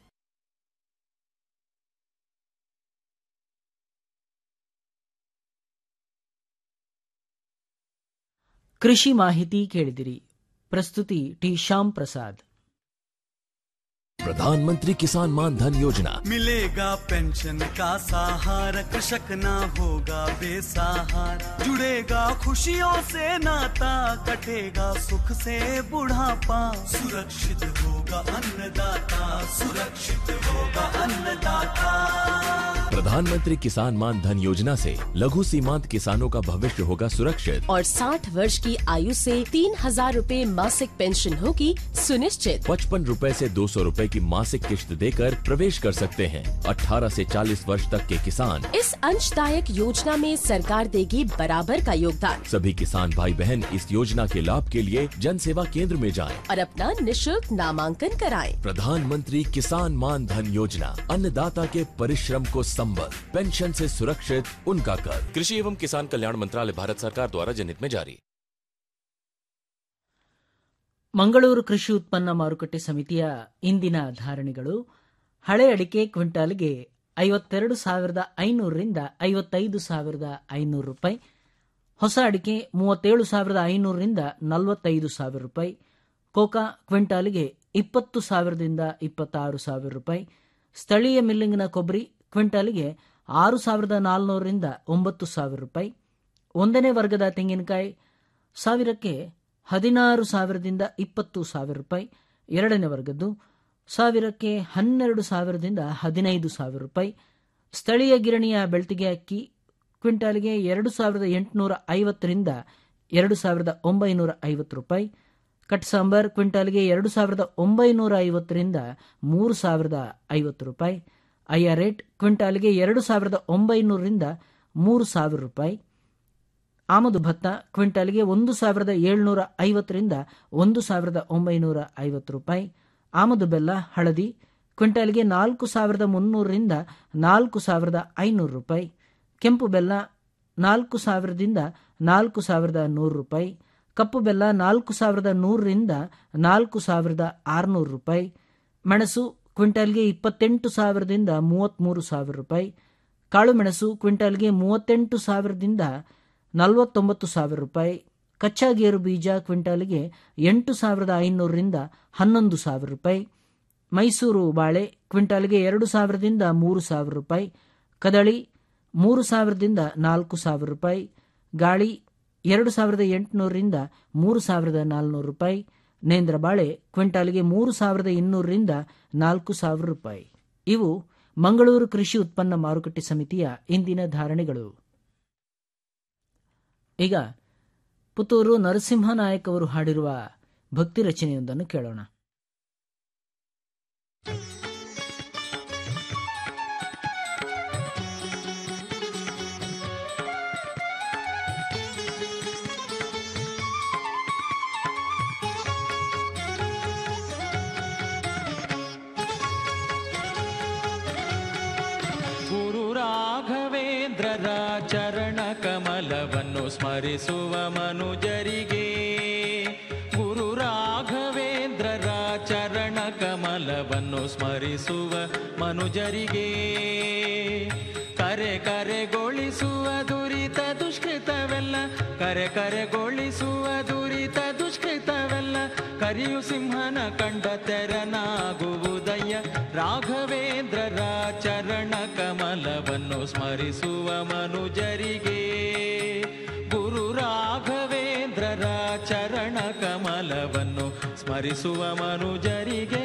Speaker 1: ಕೃಷಿ ಮಾಹಿತಿ ಕೇಳಿದಿರಿ ಪ್ರಸ್ತುತಿ ಟಿ ಶ್ಯಾಮ್ ಪ್ರಸಾದ್
Speaker 7: प्रधानमंत्री किसान मान धन योजना
Speaker 13: मिलेगा पेंशन का सहारा कृषक ना होगा बेसहारा जुड़ेगा खुशियों से नाता कटेगा सुख से बुढ़ापा सुरक्षित होगा अन्नदाता सुरक्षित होगा अन्नदाता
Speaker 7: प्रधानमंत्री किसान मान धन योजना से लघु सीमांत किसानों का भविष्य होगा सुरक्षित
Speaker 14: और 60 वर्ष की आयु से तीन हजार रूपए मासिक पेंशन होगी सुनिश्चित
Speaker 7: पचपन रूपए से दो सौ रूपए की मासिक किश्त देकर प्रवेश कर सकते हैं 18 से 40 वर्ष तक के किसान
Speaker 14: इस अंशदायक योजना में सरकार देगी बराबर का योगदान
Speaker 7: सभी किसान भाई बहन इस योजना के लाभ के लिए जन सेवा केंद्र में जाएं।
Speaker 14: और अपना निशुल्क नामांकन कराएं।
Speaker 7: प्रधानमंत्री किसान मान धन योजना अन्नदाता के परिश्रम को संबल पेंशन से सुरक्षित उनका कर कृषि एवं किसान कल्याण मंत्रालय भारत सरकार द्वारा जनहित में जारी
Speaker 1: ಮಂಗಳೂರು ಕೃಷಿ ಉತ್ಪನ್ನ ಮಾರುಕಟ್ಟೆ ಸಮಿತಿಯ ಇಂದಿನ ಧಾರಣೆಗಳು ಹಳೆ ಅಡಿಕೆ ಕ್ವಿಂಟಾಲ್ಗೆ ಐವತ್ತೆರಡು ಸಾವಿರದ ಐನೂರರಿಂದ ಐವತ್ತೈದು ಸಾವಿರದ ಐನೂರು ರೂಪಾಯಿ ಹೊಸ ಅಡಿಕೆ ಮೂವತ್ತೇಳು ಸಾವಿರದ ಐನೂರರಿಂದ ನಲವತ್ತೈದು ಸಾವಿರ ರೂಪಾಯಿ ಕೋಕಾ ಕ್ವಿಂಟಾಲ್ಗೆ ಇಪ್ಪತ್ತು ಸಾವಿರದಿಂದ ಇಪ್ಪತ್ತಾರು ಸಾವಿರ ರೂಪಾಯಿ ಸ್ಥಳೀಯ ಮಿಲ್ಲಿಂಗ್ನ ಕೊಬ್ಬರಿ ಕ್ವಿಂಟಾಲ್ಗೆ ಆರು ಸಾವಿರದ ನಾಲ್ನೂರರಿಂದ ಒಂಬತ್ತು ಸಾವಿರ ರೂಪಾಯಿ ಒಂದನೇ ವರ್ಗದ ತೆಂಗಿನಕಾಯಿ ಸಾವಿರಕ್ಕೆ ಹದಿನಾರು ಸಾವಿರದಿಂದ ಇಪ್ಪತ್ತು ಸಾವಿರ ರೂಪಾಯಿ ಎರಡನೇ ವರ್ಗದ್ದು ಸಾವಿರಕ್ಕೆ ಹನ್ನೆರಡು ಸಾವಿರದಿಂದ ಹದಿನೈದು ಸಾವಿರ ರೂಪಾಯಿ ಸ್ಥಳೀಯ ಗಿರಣಿಯ ಬೆಳ್ತಿಗೆ ಅಕ್ಕಿ ಕ್ವಿಂಟಾಲ್ಗೆ ಎರಡು ಸಾವಿರದ ಎಂಟುನೂರ ಐವತ್ತರಿಂದ ಎರಡು ಸಾವಿರದ ಒಂಬೈನೂರ ಐವತ್ತು ರೂಪಾಯಿ ಕಟ್ ಸಾಂಬಾರ್ ಕ್ವಿಂಟಾಲ್ಗೆ ಎರಡು ಸಾವಿರದ ಒಂಬೈನೂರ ಐವತ್ತರಿಂದ ಮೂರು ಸಾವಿರದ ಐವತ್ತು ರೂಪಾಯಿ ಅಯ್ಯ ರೇಟ್ ಕ್ವಿಂಟಾಲ್ಗೆ ಎರಡು ಸಾವಿರದ ಒಂಬೈನೂರರಿಂದ ಮೂರು ಸಾವಿರ ರೂಪಾಯಿ ಆಮದು ಭತ್ತ ಕ್ವಿಂಟಾಲ್ಗೆ ಒಂದು ಸಾವಿರದ ಏಳ್ನೂರ ಐವತ್ತರಿಂದ ಒಂದು ಸಾವಿರದ ಒಂಬೈನೂರ ಐವತ್ತು ರೂಪಾಯಿ ಆಮದು ಬೆಲ್ಲ ಹಳದಿ ಕ್ವಿಂಟಾಲ್ಗೆ ನಾಲ್ಕು ಸಾವಿರದ ಮುನ್ನೂರರಿಂದ ನಾಲ್ಕು ಸಾವಿರದ ಐನೂರು ರೂಪಾಯಿ ಕೆಂಪು ಬೆಲ್ಲ ನಾಲ್ಕು ಸಾವಿರದಿಂದ ನಾಲ್ಕು ಸಾವಿರದ ನೂರು ರೂಪಾಯಿ ಕಪ್ಪು ಬೆಲ್ಲ ನಾಲ್ಕು ಸಾವಿರದ ನೂರರಿಂದ ನಾಲ್ಕು ಸಾವಿರದ ಆರುನೂರು ರೂಪಾಯಿ ಮೆಣಸು ಕ್ವಿಂಟಾಲ್ಗೆ ಇಪ್ಪತ್ತೆಂಟು ಸಾವಿರದಿಂದ ಮೂವತ್ತ್ಮೂರು ಸಾವಿರ ರೂಪಾಯಿ ಕಾಳುಮೆಣಸು ಕ್ವಿಂಟಾಲ್ಗೆ ಮೂವತ್ತೆಂಟು ಸಾವಿರದಿಂದ ನಲವತ್ತೊಂಬತ್ತು ಸಾವಿರ ರೂಪಾಯಿ ಕಚ್ಚಾ ಗೇರು ಬೀಜ ಕ್ವಿಂಟಾಲ್ಗೆ ಎಂಟು ಸಾವಿರದ ಐನೂರರಿಂದ ಹನ್ನೊಂದು ಸಾವಿರ ರೂಪಾಯಿ ಮೈಸೂರು ಬಾಳೆ ಕ್ವಿಂಟಾಲ್ಗೆ ಎರಡು ಸಾವಿರದಿಂದ ಮೂರು ಸಾವಿರ ರೂಪಾಯಿ ಕದಳಿ ಮೂರು ಸಾವಿರದಿಂದ ನಾಲ್ಕು ಸಾವಿರ ರೂಪಾಯಿ ಗಾಳಿ ಎರಡು ಸಾವಿರದ ಎಂಟುನೂರರಿಂದ ಮೂರು ಸಾವಿರದ ನಾಲ್ನೂರು ರೂಪಾಯಿ ನೇಂದ್ರ ಬಾಳೆ ಕ್ವಿಂಟಾಲ್ಗೆ ಮೂರು ಸಾವಿರದ ಇನ್ನೂರರಿಂದ ನಾಲ್ಕು ಸಾವಿರ ರೂಪಾಯಿ ಇವು ಮಂಗಳೂರು ಕೃಷಿ ಉತ್ಪನ್ನ ಮಾರುಕಟ್ಟೆ ಸಮಿತಿಯ ಇಂದಿನ ಧಾರಣೆಗಳು ಈಗ ಪುತ್ತೂರು ನರಸಿಂಹ ನಾಯಕ್ ಅವರು ಹಾಡಿರುವ ಭಕ್ತಿ ರಚನೆಯೊಂದನ್ನು ಕೇಳೋಣ
Speaker 15: ಗುರು ರಾಘವೇಂದ್ರರ ಚರಣ ಕಮಲವನ್ನು ಸ್ಮರಿಸುವ ಮನುಜರಿಗೆ ಗುರು ರಾಘವೇಂದ್ರರ ಚರಣ ಕಮಲವನ್ನು ಸ್ಮರಿಸುವ ಮನುಜರಿಗೆ ಕರೆ ಕರೆಗೊಳಿಸುವ ದುರಿತ ದುಷ್ಕೃತವೆಲ್ಲ ಕರೆ ಕರೆಗೊಳಿಸುವ ದುರಿತ ದುಷ್ಕೃತವೆಲ್ಲ ಕರಿಯು ಸಿಂಹನ ಕಂಡ ತೆರನಾಗುವುದಯ್ಯ ರಾಘವೇಂದ್ರರ ಚರಣ ಕಮಲವನ್ನು ಸ್ಮರಿಸುವ ಮನುಜರಿಗೆ ಗುರು ರಾಘವೇಂದ್ರರ ಚರಣ ಕಮಲವನ್ನು ಸ್ಮರಿಸುವ ಮನುಜರಿಗೆ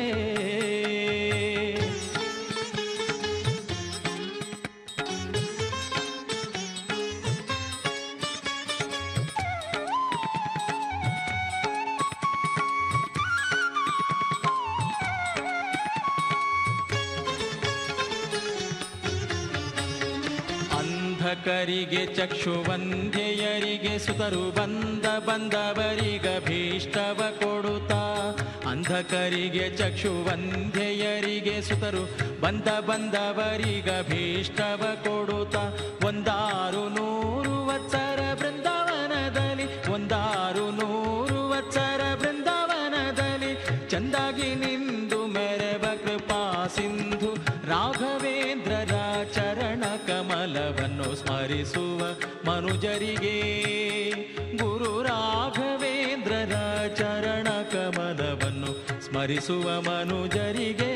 Speaker 15: ಅಂಧಕರಿಗೆ ಚಕ್ಷುವಂಧ್ಯೆಯರಿಗೆ ಸುತರು ಬಂದ ಬಂದವರಿಗ ಭೀಷ್ಟವ ಕೊಡುತ್ತಾ ಅಂಧಕರಿಗೆ ಚಕ್ಷುವಂಧ್ಯೆಯರಿಗೆ ಸುತರು ಬಂದ ಬಂದವರಿಗ ಭೀಷ್ಟವ ಕೊಡುತ್ತಾ ಒಂದಾರು ನೂರು ವತ್ಸರ ಬೃಂದಾವನದಲ್ಲಿ ಒಂದಾರು ನೂರು ವತ್ಸರ ಬೃಂದಾವನದಲ್ಲಿ ಚಂದಾಗಿ ನಿಂದು ಮೆರವ ಕೃಪಾ ಸಿಂಧು ರಾಘವೇಂದ್ರರ ಚರಣ ಕಮಲವನ್ನು ಸ್ಮರಿಸುವ ಮನುಜರಿಗೆ ಗುರು ರಾಘವೇಂದ್ರರ ಚರಣ ಕಮಲವನ್ನು ಸ್ಮರಿಸುವ ಮನುಜರಿಗೆ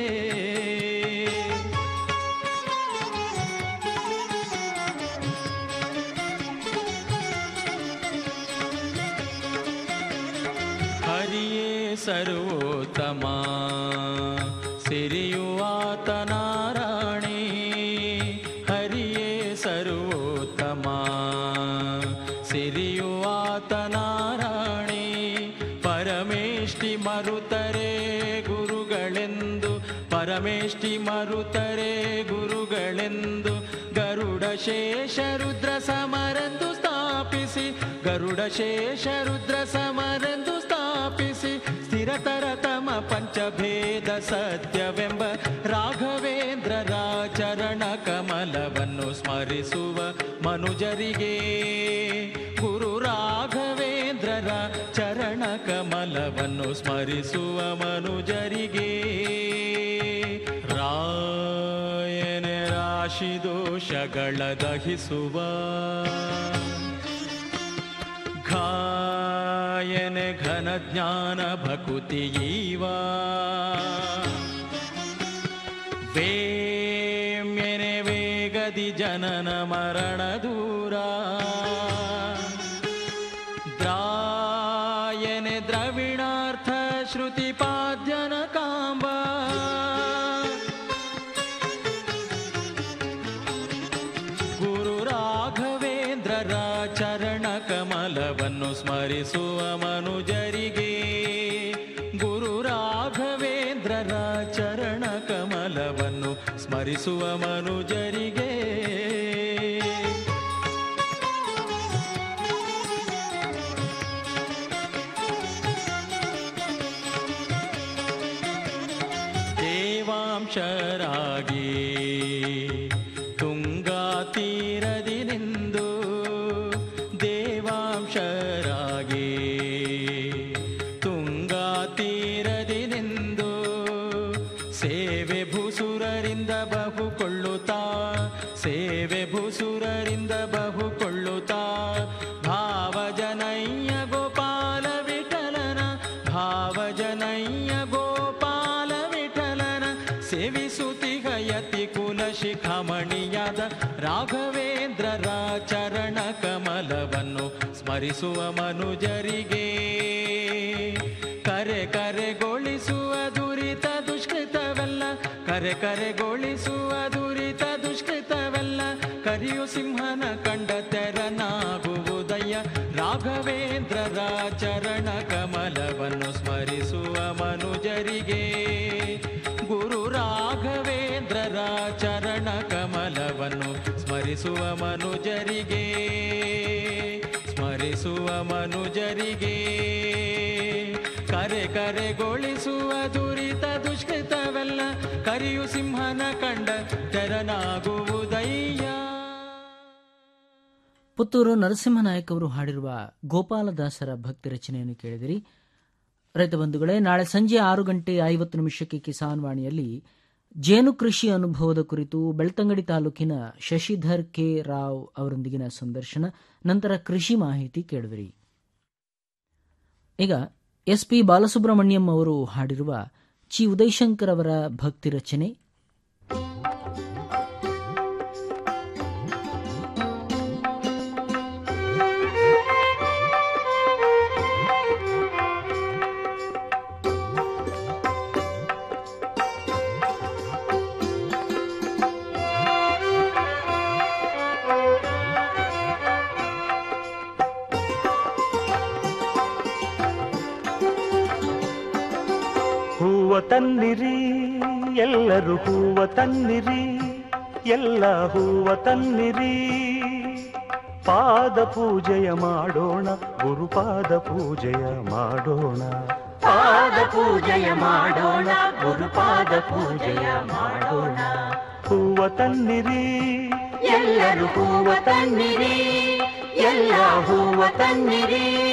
Speaker 15: ಹರಿಯೇ ಸರ್ವೋತ್ತಮ ಸಿರಿಯುವಾತ ನಾರಾಯಣಿ ಹರಿಯೇ ಸರ್ವೋತ್ತಮ ಸಿರಿಯುವಾತ ನಾರಾಯಣಿ ಪರಮೇಷ್ಠಿ ಮರುತರೆ ಗುರುಗಳೆಂದು ಪರಮೇಷ್ಠಿ ಮರುತರೆ ಗುರುಗಳೆಂದು ಗರುಡ ಶೇಷ ರುದ್ರ ಸಮರೆಂದು ಸ್ಥಾಪಿಸಿ ಗರುಡ ಶೇಷ ರುದ್ರ ಸಮರೆಂದು ಸ್ಥಾಪಿಸಿ ಸ್ಥಿರತರ ತಮ ಪಂಚಭೇದ ಸತ್ಯವೆಂಬ ರಾಘವೇಂದ್ರರ ಚರಣ ಕಮಲವನ್ನು ಸ್ಮರಿಸುವ ಮನುಜರಿಗೆ ಗುರು ರಾಘವೇಂದ್ರರ ಚರಣ ಕಮಲವನ್ನು ಸ್ಮರಿಸುವ ಮನುಜರಿಗೆ ರಾಯನ ರಾಶಿ ದೋಷಗಳ ದಹಿಸುವ ಘಾಯನ ಘನ ಜ್ಞಾನ ಭಕುತಿಯೀವ ವೇಮ್ಯನೆ ವೇಗದಿ ಜನನ ಮರಣ ದೂರ ದ್ರಾಯನೆ ದ್ರವಿಣಾರ್ಥ ಶ್ರುತಿ ಪಾದ್ಯನ ಕಾಂಬ ಗುರು ರಾಘವೇಂದ್ರರ ಚರಣ ಕಮಲವನ್ನು ಸ್ಮರಿಸುವ ಮನುಜರಿಗೆ ಗುರು ರಾಘವೇಂದ್ರರ ಚರಣ ಕಮಲವನ್ನು ಸ್ಮರಿಸುವ ಮನುಜರಿಗೆ ದೇವಾಂಶರಾಗಿ ತುಂಗಾ ತೀರದಿ ನಿಂದು ದೇವಾಂಶರಾಗಿ ತುಂಗಾ ತೀರದಿ ನಿಂದು ಸೇವೆ ಭೂಸುರರಿಂದ ಬಹುಕೊಳ್ಳುತ್ತಾ ಸೇವೆ ಭೂಸುರರಿಂದ ಬಹುಕೊಳ್ಳುತ್ತಾ ಭಾವಜನಯ್ಯ ಗೋಪಾಲ ವಿಠಲನ ಭಾವಜನಯ್ಯ ಗೋಪಾಲ ವಿಠಲನ ಸೇವಿಸುತ್ತಿಗಯತಿ ಕುಲ ಶಿಖಮಣಿಯಾದ ರಾಘವೇಂದ್ರರ ಚರಣ ಕಮಲವನ್ನು ಸ್ಮರಿಸುವ ಮನುಜರಿಗೆ ಕರೆ ಕರೆಗೊಳಿಸುವ ದುರಿತ ದುಷ್ಕೃತವೆಲ್ಲ ಕರೆ ಕರೆಗೊಳಿಸುವ ದುರಿತ ದುಷ್ಕೃತವೆಲ್ಲ ಕರಿಯು ಸಿಂಹನ ಕಂಡ ತೆರನಾಗುವುದಯ್ಯ ರಾಘವೇಂದ್ರರ ಚರಣ ಕಮಲವನ್ನು ಸ್ಮರಿಸುವ ಮನುಜರಿಗೆ ಗುರು ರಾಘವೇಂದ್ರರ ಚರಣ ಕಮಲವನ್ನು ಸ್ಮರಿಸುವ ಮನುಜರಿಗೆ ಸ್ಮರಿಸುವ ಮನುಜರಿಗೆ ಕರೆ ಕರೆಗೊಳಿಸುವ ದುರಿತ ದುಷ್ಕೃತವೆಲ್ಲ ಕರಿಯು ಸಿಂಹನ ಕಂಡ ತೆರನಾಗುವುದಯ್ಯ
Speaker 1: ಪುತ್ತೂರು ನರಸಿಂಹನಾಯಕ್ ಅವರು ಹಾಡಿರುವ ಗೋಪಾಲದಾಸರ ಭಕ್ತಿ ರಚನೆಯನ್ನು ಕೇಳಿದಿರಿ ರೈತ ಬಂಧುಗಳೇ ನಾಳೆ ಸಂಜೆ ಆರು ಗಂಟೆ ಐವತ್ತು ನಿಮಿಷಕ್ಕೆ ಕಿಸಾನ್ ವಾಣಿಯಲ್ಲಿ ಜೇನು ಕೃಷಿ ಅನುಭವದ ಕುರಿತು ಬೆಳ್ತಂಗಡಿ ತಾಲೂಕಿನ ಶಶಿಧರ್ ಕೆ ರಾವ್ ಅವರೊಂದಿಗಿನ ಸಂದರ್ಶನ ನಂತರ ಕೃಷಿ ಮಾಹಿತಿ ಕೇಳುವಿರಿ ಈಗ ಎಸ್ ಪಿ ಬಾಲಸುಬ್ರಹ್ಮಣ್ಯಂ ಅವರು ಹಾಡಿರುವ ಚಿ ಉದಯಶಂಕರ್ ಅವರ ಭಕ್ತಿ ರಚನೆ
Speaker 16: ಹೂವ ತನ್ನಿರಿ ಎಲ್ಲರೂ ಹೂವ ತನ್ನಿರಿ ಎಲ್ಲ ಹೂವ ತನ್ನಿರಿ ಪಾದ ಪೂಜೆಯ ಮಾಡೋಣ ಗುರುಪಾದ ಪೂಜೆಯ ಮಾಡೋಣ ಪಾದ ಪೂಜೆಯ ಮಾಡೋಣ ಗುರುಪಾದ ಪೂಜೆಯ ಮಾಡೋಣ ಹೂವ ತನ್ನಿರಿ ಎಲ್ಲರೂ ಹೂವ ತನ್ನಿರಿ ಎಲ್ಲ ಹೂವ ತನ್ನಿರಿ